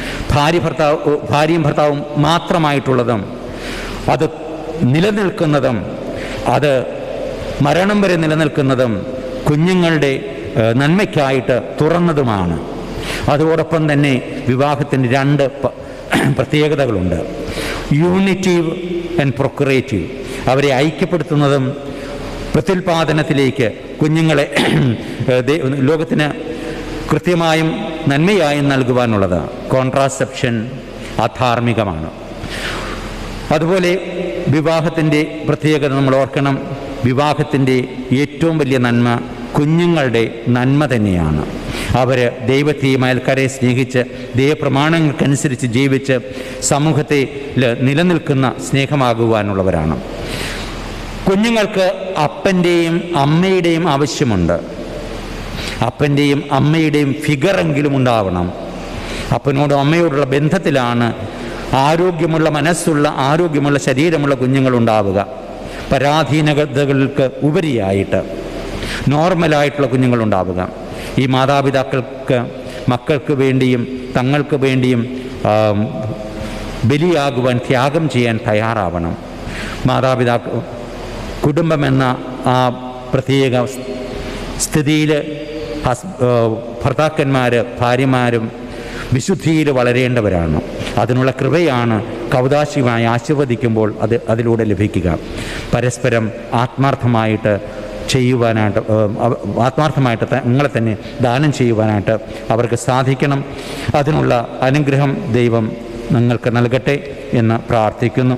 ഭാര്യ ഭർത്താവ് ഭാര്യയും ഭർത്താവും മാത്രമായിട്ടുള്ളതും അത് നിലനിൽക്കുന്നതും അത് മരണം വരെ നിലനിൽക്കുന്നതും കുഞ്ഞുങ്ങളുടെ ഏഹ്, നന്മയ്ക്കായിട്ട് തുറന്നതുമാണ് അതോടൊപ്പം തന്നെ വിവാഹത്തിന് രണ്ട് പ- പ്രത്യേകതകളുണ്ട് യൂണിറ്റീവ് ആൻഡ് പ്രൊക്കുറേറ്റീവ് അവരെ ഐക്യപ്പെടുത്തുന്നതും പ്രത്യുൽപാദനത്തിലേക്ക് കുഞ്ഞുങ്ങളെ ഏഹ്, ദേ- ലോകത്തിന് കൃത്യമായും നന്മയായും നൽകുവാനുള്ളത് കോൺട്രാസെപ്ഷൻ അധാർമികമാണ് അതുപോലെ വിവാഹത്തിൻ്റെ പ്രത്യേകത നമ്മൾ ഓർക്കണം വിവാഹത്തിൻ്റെ ഏറ്റവും വലിയ നന്മ കുഞ്ഞുങ്ങളുടെ നന്മ തന്നെയാണ് അവർ ദൈവത്തെയും അയൽക്കാരെ സ്നേഹിച്ച് ദൈവപ്രമാണങ്ങൾക്കനുസരിച്ച് ജീവിച്ച് സമൂഹത്തിൽ നിലനിൽക്കുന്ന സ്നേഹമാകുവാനുള്ളവരാണ് കുഞ്ഞുങ്ങൾക്ക് അപ്പൻ്റെയും അമ്മയുടെയും ആവശ്യമുണ്ട് അപ്പൻ്റെയും അമ്മയുടെയും ഫിഗറെങ്കിലും ഉണ്ടാവണം അപ്പനോടും അമ്മയോടുള്ള ബന്ധത്തിലാണ് ആരോഗ്യമുള്ള മനസ്സുള്ള ആരോഗ്യമുള്ള ശരീരമുള്ള കുഞ്ഞുങ്ങൾ ഉണ്ടാവുക പരാധീനതകൾക്ക് ഉപരിയായിട്ട് നോർമലായിട്ടുള്ള കുഞ്ഞുങ്ങൾ ഉണ്ടാവുക ഈ മാതാപിതാക്കൾക്ക് മക്കൾക്ക് വേണ്ടിയും തങ്ങൾക്ക് വേണ്ടിയും ആം, ബലിയാകുവാൻ ത്യാഗം ചെയ്യാൻ തയ്യാറാവണം മാതാപിതാക്കൾ കുടുംബമെന്ന ആ പ്രത്യേക സ്ഥിതിയിൽ ഹസ് ഭർത്താക്കന്മാർ ഭാര്യമാരും വിശുദ്ധിയിൽ വളരേണ്ടവരാണ് അതിനുള്ള കൃപയാണ് കൗതാശികമായി ആശീർവദിക്കുമ്പോൾ അത് അതിലൂടെ ലഭിക്കുക പരസ്പരം ആത്മാർത്ഥമായിട്ട് ചെയ്യുവാനായിട്ട് ഏഹ്, അവ- ആത്മാർത്ഥമായിട്ട് തങ്ങളെ തന്നെ ദാനം ചെയ്യുവാനായിട്ട് അവർക്ക് സാധിക്കണം അതിനുള്ള അനുഗ്രഹം ദൈവം നിങ്ങൾക്ക് നൽകട്ടെ എന്ന് പ്രാർത്ഥിക്കുന്നു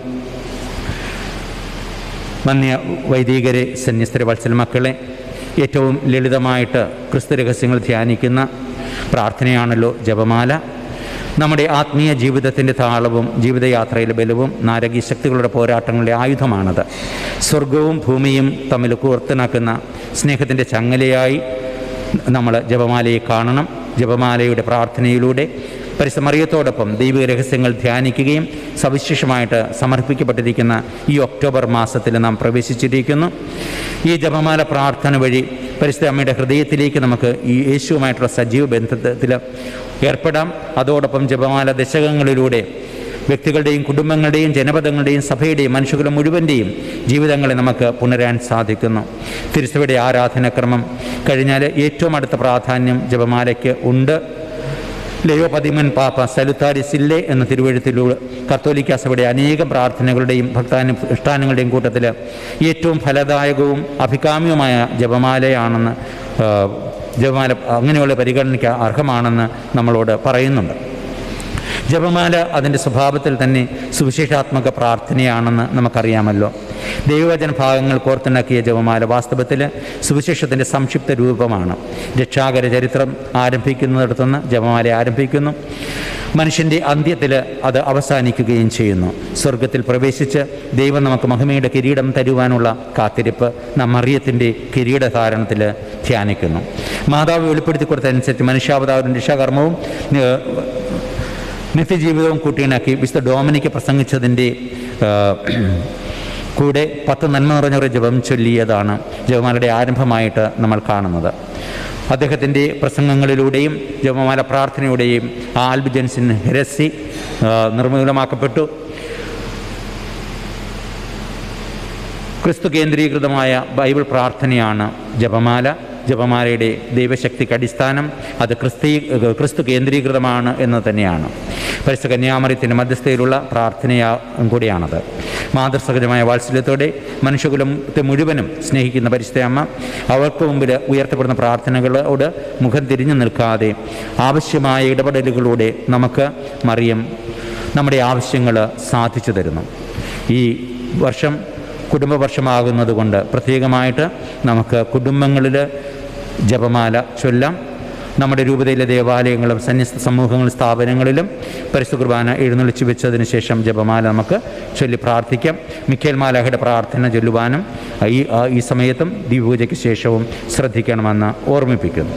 മന്യ വൈദികരെ സന്യസ്തര വത്സല മക്കളെ ഏറ്റവും ലളിതമായിട്ട് ക്രിസ്തു രഹസ്യങ്ങൾ ധ്യാനിക്കുന്ന പ്രാർത്ഥനയാണല്ലോ ജപമാല നമ്മുടെ ആത്മീയ ജീവിതത്തിൻ്റെ താളവും ജീവിതയാത്രയിലെ ബലവും നാരകീയ ശക്തികളുടെ പോരാട്ടങ്ങളുടെ ആയുധമാണത് സ്വർഗവും ഭൂമിയും തമ്മിൽ കോർത്തിണക്കുന്ന സ്നേഹത്തിൻ്റെ ചങ്ങലയായി നമ്മൾ ജപമാലയെ കാണണം ജപമാലയുടെ പ്രാർത്ഥനയിലൂടെ പരിസമറിയത്തോടൊപ്പം ദൈവിക രഹസ്യങ്ങൾ ധ്യാനിക്കുകയും സവിശേഷമായിട്ട് സമർപ്പിക്കപ്പെട്ടിരിക്കുന്ന ഈ ഒക്ടോബർ മാസത്തിൽ നാം പ്രവേശിച്ചിരിക്കുന്നു ഈ ജപമാല പ്രാർത്ഥന വഴി പരിശുദ്ധ അമ്മയുടെ ഹൃദയത്തിലേക്ക് നമുക്ക് ഈ യേശുവുമായിട്ടുള്ള സജീവ ബന്ധത്തിൽ ഏർപ്പെടാം അതോടൊപ്പം ജപമാല ദശകങ്ങളിലൂടെ വ്യക്തികളുടെയും കുടുംബങ്ങളുടെയും ജനപദങ്ങളുടെയും സഭയുടെയും മനുഷ്യകുലം മുഴുവൻ്റെയും ജീവിതങ്ങളെ നമുക്ക് പുണരാൻ സാധിക്കുന്നു തിരുസഭയുടെ ആരാധനക്രമം കഴിഞ്ഞാൽ ഏറ്റവും അടുത്ത പ്രാധാന്യം ജപമാലയ്ക്ക് ഉണ്ട് ലയോ പതിമൻ പാപ്പ സലുത്താരിസില്ലെ എന്ന തിരുവഴുത്തിലൂടെ കത്തോലിക്ക സഭയുടെ അനേകം പ്രാർത്ഥനകളുടെയും ഭക്താനുഷ്ഠാനങ്ങളുടെയും കൂട്ടത്തിൽ ഏറ്റവും ഫലദായകവും അഭികാമ്യവുമായ ജപമാലയാണെന്ന് ആ, ജപമാല അങ്ങനെയുള്ള പരിഗണനയ്ക്ക് അർഹമാണെന്ന് നമ്മളോട് പറയുന്നുണ്ട് ജപമാല അതിൻ്റെ സ്വഭാവത്തിൽ തന്നെ സുവിശേഷാത്മക പ്രാർത്ഥനയാണെന്ന് നമുക്കറിയാമല്ലോ ദൈവവചന ഭാഗങ്ങൾ കോർത്തിണക്കിയ ജപമാല വാസ്തവത്തിൽ സുവിശേഷത്തിൻ്റെ സംക്ഷിപ്ത രൂപമാണ് രക്ഷാകര ചരിത്രം ആരംഭിക്കുന്നിടത്തുനിന്ന് ജപമാല ആരംഭിക്കുന്നു മനുഷ്യൻ്റെ അന്ത്യത്തിൽ അത് അവസാനിക്കുകയും ചെയ്യുന്നു സ്വർഗത്തിൽ പ്രവേശിച്ച് ദൈവം നമുക്ക് മഹിമയുടെ കിരീടം തരുവാനുള്ള കാത്തിരിപ്പ് നാം മറിയത്തിൻ്റെ കിരീടധാരണത്തിൽ ധ്യാനിക്കുന്നു മാതാവ് വെളിപ്പെടുത്തി കൊടുത്തതനുസരിച്ച് മനുഷ്യാവതാവിൻ്റെ രക്ഷാകർമ്മവും ഏഹ്, നിത്യജീവിതവും കൂട്ടിയിണക്കി വിശുദ്ധ ഡോമിനിക്ക് പ്രസംഗിച്ചതിൻ്റെ ആ, കൂടെ പത്ത് നന്മ നിറഞ്ഞ ഒരു ജപം ചൊല്ലിയതാണ് ജപമാലയുടെ ആരംഭമായിട്ട് നമ്മൾ കാണുന്നത് അദ്ദേഹത്തിൻ്റെ പ്രസംഗങ്ങളിലൂടെയും ജപമാല പ്രാർത്ഥനയുടെയും ആ ആൽബിജൻസിൻ ഹെരസി ആ, നിർമൂലമാക്കപ്പെട്ടു ക്രിസ്തു കേന്ദ്രീകൃതമായ ബൈബിൾ പ്രാർത്ഥനയാണ് ജപമാല ജപമാലയുടെ ദൈവശക്തിക്ക് അടിസ്ഥാനം അത് ക്രിസ്തി ക്രിസ്തു കേന്ദ്രീകൃതമാണ് എന്ന് തന്നെയാണ് പരിശുദ്ധ കന്യാമറിയത്തിൻ്റെ മധ്യസ്ഥയിലുള്ള പ്രാർത്ഥനയാ കൂടിയാണത് മാതൃസഹജമായ വാത്സല്യത്തോടെ മനുഷ്യകുലത്തെ മുഴുവനും സ്നേഹിക്കുന്ന പരിശുദ്ധ അമ്മ അവർക്ക് മുമ്പിൽ ഉയർത്തപ്പെടുന്ന പ്രാർത്ഥനകളോട് മുഖം തിരിഞ്ഞു നിൽക്കാതെ ആവശ്യമായ ഇടപെടലുകളിലൂടെ നമുക്ക് മറിയം നമ്മുടെ ആവശ്യങ്ങൾ സാധിച്ചു തരുന്നു ഈ വർഷം കുടുംബവർഷമാകുന്നത് കൊണ്ട് പ്രത്യേകമായിട്ട് നമുക്ക് കുടുംബങ്ങളിൽ ജപമാല ചൊല്ലാം നമ്മുടെ രൂപതയിലെ ദേവാലയങ്ങളും സന്യസ്ത സമൂഹങ്ങളും സ്ഥാപനങ്ങളിലും പരിശുദ്ധ കുർബാന എഴുന്നള്ളിച്ചു വെച്ചതിന് ശേഷം ജപമാല നമുക്ക് ചൊല്ലി പ്രാർത്ഥിക്കാം മിക്കേൽ മാലാഹയുടെ പ്രാർത്ഥന ചൊല്ലുവാനും ഈ ആ, ഈ സമയത്തും ദീപൂജയ്ക്ക് ശേഷവും ശ്രദ്ധിക്കണമെന്ന് ഓർമ്മിപ്പിക്കുന്നു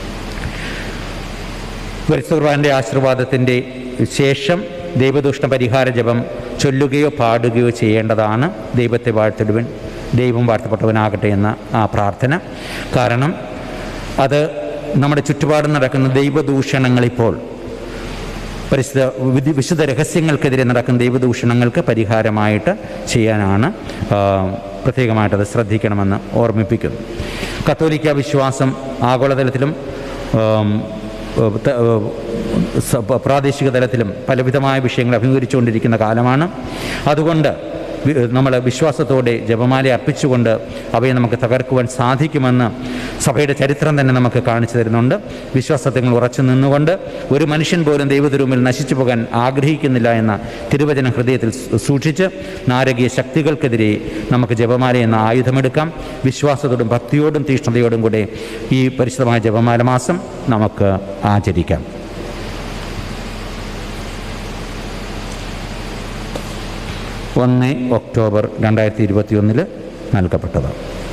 പരിശുദ്ധ ആശീർവാദത്തിൻ്റെ ശേഷം ദൈവദൂഷണ പരിഹാര ജപം ചൊല്ലുകയോ പാടുകയോ ചെയ്യേണ്ടതാണ് ദൈവത്തെ വാഴ്ത്തിടുവൻ ദൈവം വാഴ്ത്തപ്പെട്ടവനാകട്ടെ എന്ന ആ പ്രാർത്ഥന കാരണം അത് നമ്മുടെ ചുറ്റുപാടും നടക്കുന്ന ദൈവദൂഷണങ്ങളിപ്പോൾ പരിശുദ്ധ വിധി വിശുദ്ധ രഹസ്യങ്ങൾക്കെതിരെ നടക്കുന്ന ദൈവദൂഷണങ്ങൾക്ക് പരിഹാരമായിട്ട് ചെയ്യാനാണ് ആ, പ്രത്യേകമായിട്ടത് ശ്രദ്ധിക്കണമെന്ന് ഓർമ്മിപ്പിക്കുന്നു കത്തോലിക്ക വിശ്വാസം ആഗോളതലത്തിലും ആം, ഏഹ്, ത- ഏഹ്, സ- പ- പ്രാദേശിക തലത്തിലും പലവിധമായ വിഷയങ്ങൾ അഭിമുഖീകരിച്ചുകൊണ്ടിരിക്കുന്ന കാലമാണ് അതുകൊണ്ട് വി- നമ്മൾ വിശ്വാസത്തോടെ ജപമാല അർപ്പിച്ചുകൊണ്ട് അവയെ നമുക്ക് തകർക്കുവാൻ സാധിക്കുമെന്ന് സഭയുടെ ചരിത്രം തന്നെ നമുക്ക് കാണിച്ചു തരുന്നുണ്ട് വിശ്വാസത്തിൽ ഉറച്ചു നിന്നുകൊണ്ട് ഒരു മനുഷ്യൻ പോലും ദൈവത്തിരുമ്പിൽ നശിച്ചു പോകാൻ ആഗ്രഹിക്കുന്നില്ല എന്ന തിരുവചനം ഹൃദയത്തിൽ സൂ- സൂക്ഷിച്ച് നാരകീയ ശക്തികൾക്കെതിരെ നമുക്ക് ജപമാല എന്ന ആയുധമെടുക്കാം വിശ്വാസത്തോടും ഭക്തിയോടും തീഷ്ണതയോടും കൂടെ ഈ പരിശുദ്ധമായ ജപമാല മാസം നമുക്ക് ആചരിക്കാം ഒന്ന് ഒക്ടോബർ രണ്ടായിരത്തി ഇരുപത്തി ഒന്നിൽ നൽകപ്പെട്ടത്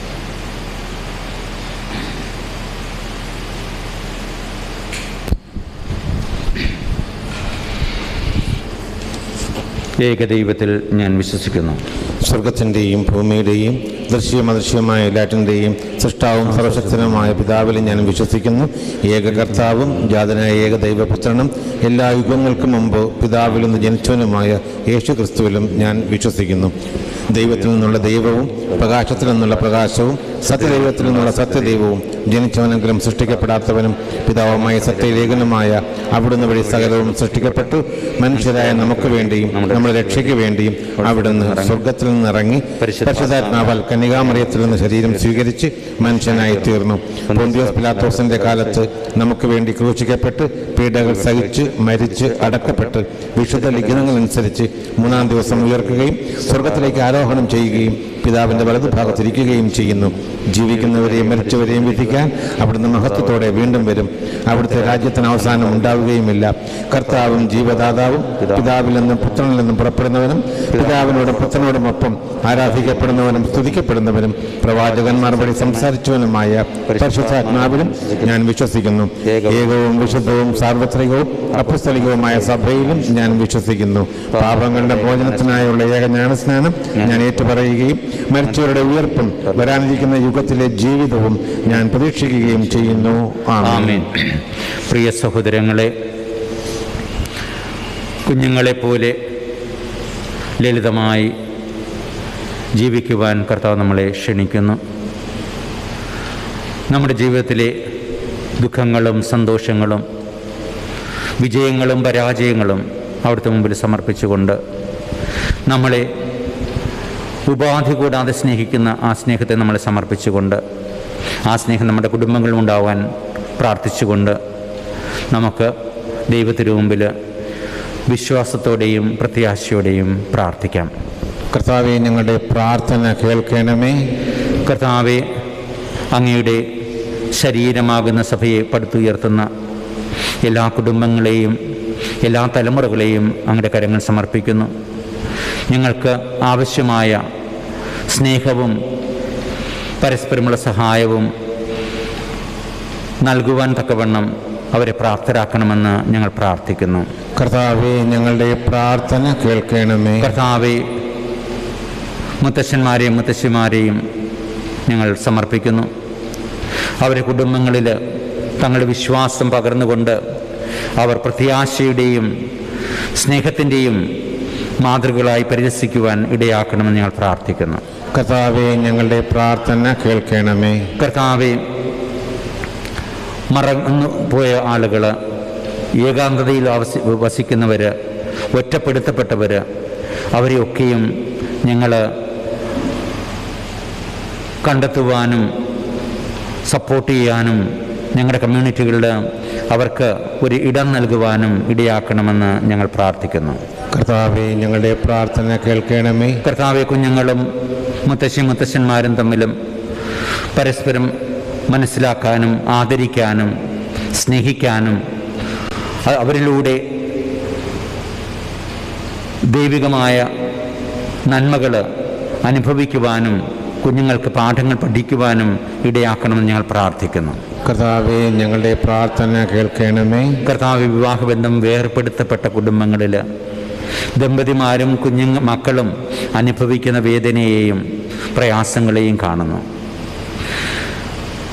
ഏകദൈവത്തിൽ ഞാൻ വിശ്വസിക്കുന്നു സ്വർഗത്തിൻ്റെയും ഭൂമിയുടെയും ദൃശ്യമദൃശ്യമായ എല്ലാറ്റിൻ്റെയും സൃഷ്ടാവും സർവശക്തനുമായ പിതാവിലും ഞാൻ വിശ്വസിക്കുന്നു ഏക കർത്താവും ജാതനായ ഏക ദൈവപുത്രനും എല്ലാ യുഗങ്ങൾക്കും മുമ്പ് പിതാവിൽ നിന്ന് ജനിച്ചവനുമായ യേശു ക്രിസ്തുവിലും ഞാൻ വിശ്വസിക്കുന്നു ദൈവത്തിൽ നിന്നുള്ള ദൈവവും പ്രകാശത്തിൽ നിന്നുള്ള പ്രകാശവും സത്യദൈവത്തിൽ നിന്നുള്ള സത്യദൈവവും ജനിച്ചവനെങ്കിലും സൃഷ്ടിക്കപ്പെടാത്തവനും പിതാവുമായ സത്യലേഖനുമായ അവിടുന്ന് വഴി സകലവും സൃഷ്ടിക്കപ്പെട്ടു മനുഷ്യരായ നമുക്ക് വേണ്ടിയും നമ്മുടെ രക്ഷയ്ക്ക് വേണ്ടിയും അവിടുന്ന് സ്വർഗത്തിൽ നിന്നിറങ്ങി പരിശുദ്ധാത്മാവാൽ കന്യകാമറിയത്തിൽ നിന്ന് ശരീരം സ്വീകരിച്ച് മനുഷ്യനായി തീർന്നു പൊന്തിയോസ് പിലാത്തോസിന്റെ കാലത്ത് നമുക്ക് വേണ്ടി ക്രൂശിക്കപ്പെട്ട് പീഡകൾ സഹിച്ച് മരിച്ച് അടക്കപ്പെട്ട് വിശുദ്ധ ലിഖിതങ്ങൾ അനുസരിച്ച് മൂന്നാം ദിവസം ഉയർക്കുകയും സ്വർഗത്തിലേക്ക് ആരോഹണം ചെയ്യുകയും പിതാവിന്റെ വലതുഭാഗത്തിരിക്കുകയും ചെയ്യുന്നു ജീവിക്കുന്നവരെയും മരിച്ചവരെയും വിധിക്കാൻ അവിടുന്ന് മഹത്വത്തോടെ വീണ്ടും വരും അവിടുത്തെ രാജ്യത്തിന് അവസാനം ഉണ്ടാവുകയുമില്ല കർത്താവും ജീവദാതാവും പിതാവിൽ നിന്നും പുത്രനിൽ നിന്നും പുറപ്പെടുന്നവനും പിതാവിനോടും പുത്രനോടും ഒപ്പം ആരാധിക്കപ്പെടുന്നവനും സ്തുതിക്കപ്പെടുന്നവനും പ്രവാചകന്മാർ വഴി സംസാരിച്ചവനുമായ പരിശുദ്ധാത്മാവിലും ഞാൻ വിശ്വസിക്കുന്നു ഏകവും വിശുദ്ധവും സാർവത്രികവും അപ്പസ്തലികവുമായ സഭയിലും ഞാൻ വിശ്വസിക്കുന്നു പാപങ്ങളുടെ ഭോജനത്തിനായുള്ള ഏക ജ്ഞാനസ്നാനം ഞാൻ ഏറ്റുപറയുകയും മരിച്ചവരുടെ ഉയർപ്പും വരാനിരിക്കുന്ന യുഗത്തിലെ ജീവിതവും ഞാൻ പ്രതീക്ഷിക്കുകയും ചെയ്യുന്നു ആമേൻ ആമേൻ പ്രിയ സഹോദരങ്ങളെ കുഞ്ഞുങ്ങളെപ്പോലെ ലളിതമായി ജീവിക്കുവാൻ കർത്താവ് നമ്മളെ ക്ഷണിക്കുന്നു നമ്മുടെ ജീവിതത്തിലെ ദുഃഖങ്ങളും സന്തോഷങ്ങളും വിജയങ്ങളും പരാജയങ്ങളും അവിടുത്തെ മുമ്പിൽ സമർപ്പിച്ചുകൊണ്ട് നമ്മളെ ഉപാധി കൂടാതെ സ്നേഹിക്കുന്ന ആ സ്നേഹത്തെ നമ്മളെ സമർപ്പിച്ചുകൊണ്ട് ആ സ്നേഹം നമ്മുടെ കുടുംബങ്ങളിൽ ഉണ്ടാവാൻ പ്രാർത്ഥിച്ചുകൊണ്ട് നമുക്ക് ദൈവത്തിനു മുമ്പിൽ വിശ്വാസത്തോടെയും പ്രത്യാശയോടെയും പ്രാർത്ഥിക്കാം കർത്താവെ ഞങ്ങളുടെ പ്രാർത്ഥന കേൾക്കണമേ കർത്താവെ അങ്ങയുടെ ശരീരമാകുന്ന സഭയെ പടുത്തുയർത്തുന്ന എല്ലാ കുടുംബങ്ങളെയും എല്ലാ തലമുറകളെയും അങ്ങയുടെ കരങ്ങൾ സമർപ്പിക്കുന്നു ഞങ്ങൾക്ക് ആവശ്യമായ സ്നേഹവും പരസ്പരമുള്ള സഹായവും നൽകുവാൻ തക്കവണ്ണം അവരെ പ്രാപ്തരാക്കണമെന്ന് ഞങ്ങൾ പ്രാർത്ഥിക്കുന്നു കർത്താവെ ഞങ്ങളുടെ പ്രാർത്ഥന കേൾക്കണമേ കർത്താവെ മുത്തശ്ശന്മാരെയും മുത്തശ്ശിമാരെയും ഞങ്ങൾ സമർപ്പിക്കുന്നു അവരുടെ കുടുംബങ്ങളിൽ തങ്ങളുടെ വിശ്വാസം പകർന്നുകൊണ്ട് അവർ പ്രത്യാശയുടെയും സ്നേഹത്തിൻ്റെയും മാതൃകളായി പരിരസിക്കുവാൻ ഇടയാക്കണമെന്ന് ഞങ്ങൾ പ്രാർത്ഥിക്കുന്നു കർത്താവെ ഞങ്ങളുടെ പ്രാർത്ഥന കേൾക്കണമേ കർത്താവെ മറന്നു പോയ ആളുകൾ ഏകാന്തതയിൽ വസി വസിക്കുന്നവർ ഒറ്റപ്പെടുത്തപ്പെട്ടവർ അവരെയൊക്കെയും ഞങ്ങൾ കണ്ടെത്തുവാനും സപ്പോർട്ട് ചെയ്യാനും ഞങ്ങളുടെ കമ്മ്യൂണിറ്റികളിൽ അവർക്ക് ഒരു ഇടം നൽകുവാനും ഇടയാക്കണമെന്ന് ഞങ്ങൾ പ്രാർത്ഥിക്കുന്നു കർത്താവെ ഞങ്ങളുടെ പ്രാർത്ഥന കേൾക്കണമേ കർത്താവെ കുഞ്ഞുങ്ങളും മുത്തശ്ശി മുത്തശ്ശന്മാരും തമ്മിലും പരസ്പരം മനസ്സിലാക്കാനും ആദരിക്കാനും സ്നേഹിക്കാനും അ- അവരിലൂടെ ദൈവികമായ നന്മകൾ അനുഭവിക്കുവാനും കുഞ്ഞുങ്ങൾക്ക് പാഠങ്ങൾ പഠിക്കുവാനും ഇടയാക്കണമെന്ന് ഞങ്ങൾ പ്രാർത്ഥിക്കുന്നു കർത്താവെ ഞങ്ങളുടെ പ്രാർത്ഥന കേൾക്കണമേ കർത്താവ് വിവാഹബന്ധം വേർപെടുത്തപ്പെട്ട കുടുംബങ്ങളിൽ ദമ്പതിമാരും കുഞ്ഞുങ്ങ മക്കളും അനുഭവിക്കുന്ന വേദനയെയും പ്രയാസങ്ങളെയും കാണുന്നു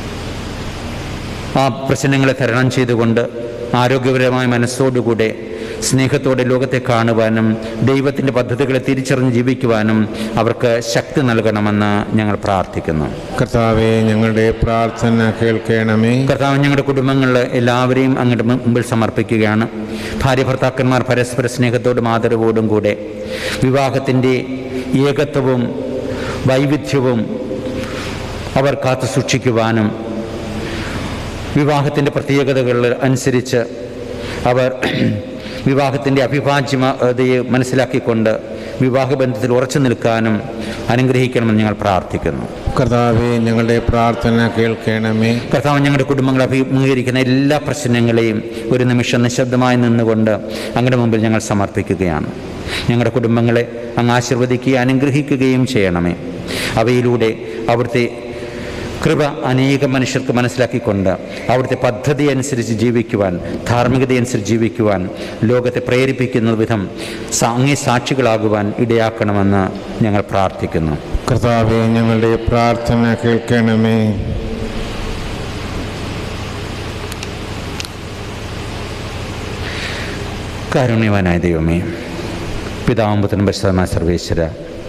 ആ പ്രശ്നങ്ങളെ തരണം ചെയ്തുകൊണ്ട് ആരോഗ്യപരമായ മനസ്സോടുകൂടെ സ്നേഹത്തോടെ ലോകത്തെ കാണുവാനും ദൈവത്തിൻ്റെ പദ്ധതികളെ തിരിച്ചറിഞ്ഞ് ജീവിക്കുവാനും അവർക്ക് ശക്തി നൽകണമെന്ന് ഞങ്ങൾ പ്രാർത്ഥിക്കുന്നു കർത്താവെ ഞങ്ങളുടെ പ്രാർത്ഥന കേൾക്കണമേ കർത്താവ് ഞങ്ങളുടെ കുടുംബങ്ങളിൽ എല്ലാവരെയും അങ്ങയുടെ മുമ്പിൽ സമർപ്പിക്കുകയാണ് ഭാര്യ ഭർത്താക്കന്മാർ പരസ്പര സ്നേഹത്തോടും ആദരവോടും കൂടെ വിവാഹത്തിൻ്റെ ഏകത്വവും വൈവിധ്യവും അവർ കാത്തു സൂക്ഷിക്കുവാനും വിവാഹത്തിൻ്റെ പ്രത്യേകതകൾ അനുസരിച്ച് അവർ വിവാഹത്തിൻ്റെ അഭിഭാജ്യതയെ മനസ്സിലാക്കിക്കൊണ്ട് വിവാഹബന്ധത്തിൽ ഉറച്ചു നിൽക്കാനും അനുഗ്രഹിക്കണമെന്ന് ഞങ്ങൾ പ്രാർത്ഥിക്കുന്നു കർത്താവെ ഞങ്ങളുടെ പ്രാർത്ഥന കേൾക്കണമേ കർത്താവ് ഞങ്ങളുടെ കുടുംബങ്ങൾ അഭിമുഖീകരിക്കുന്ന എല്ലാ പ്രശ്നങ്ങളെയും ഒരു നിമിഷം നിശബ്ദമായി നിന്നുകൊണ്ട് അങ്ങയുടെ മുമ്പിൽ ഞങ്ങൾ സമർപ്പിക്കുകയാണ് ഞങ്ങളുടെ കുടുംബങ്ങളെ അങ്ങ് ആശീർവദിക്കുകയും അനുഗ്രഹിക്കുകയും ചെയ്യണമേ അവയിലൂടെ അവിടുത്തെ കൃപ അനേകം മനുഷ്യർക്ക് മനസ്സിലാക്കിക്കൊണ്ട് അവിടുത്തെ പദ്ധതി അനുസരിച്ച് ജീവിക്കുവാൻ ധാർമ്മികതയനുസരിച്ച് ജീവിക്കുവാൻ ലോകത്തെ പ്രേരിപ്പിക്കുന്ന വിധം സാ- അങ്ങേ സാക്ഷികളാകുവാൻ ഇടയാക്കണമെന്ന് ഞങ്ങൾ പ്രാർത്ഥിക്കുന്നു കർത്താവെ ഞങ്ങളുടെ പ്രാർത്ഥന കേൾക്കണമേ കാരുണ്യവാനായ ദൈവമേ പിതാമ്പത്തിനും പരിശുദ്ധമായ സർവേശ്വര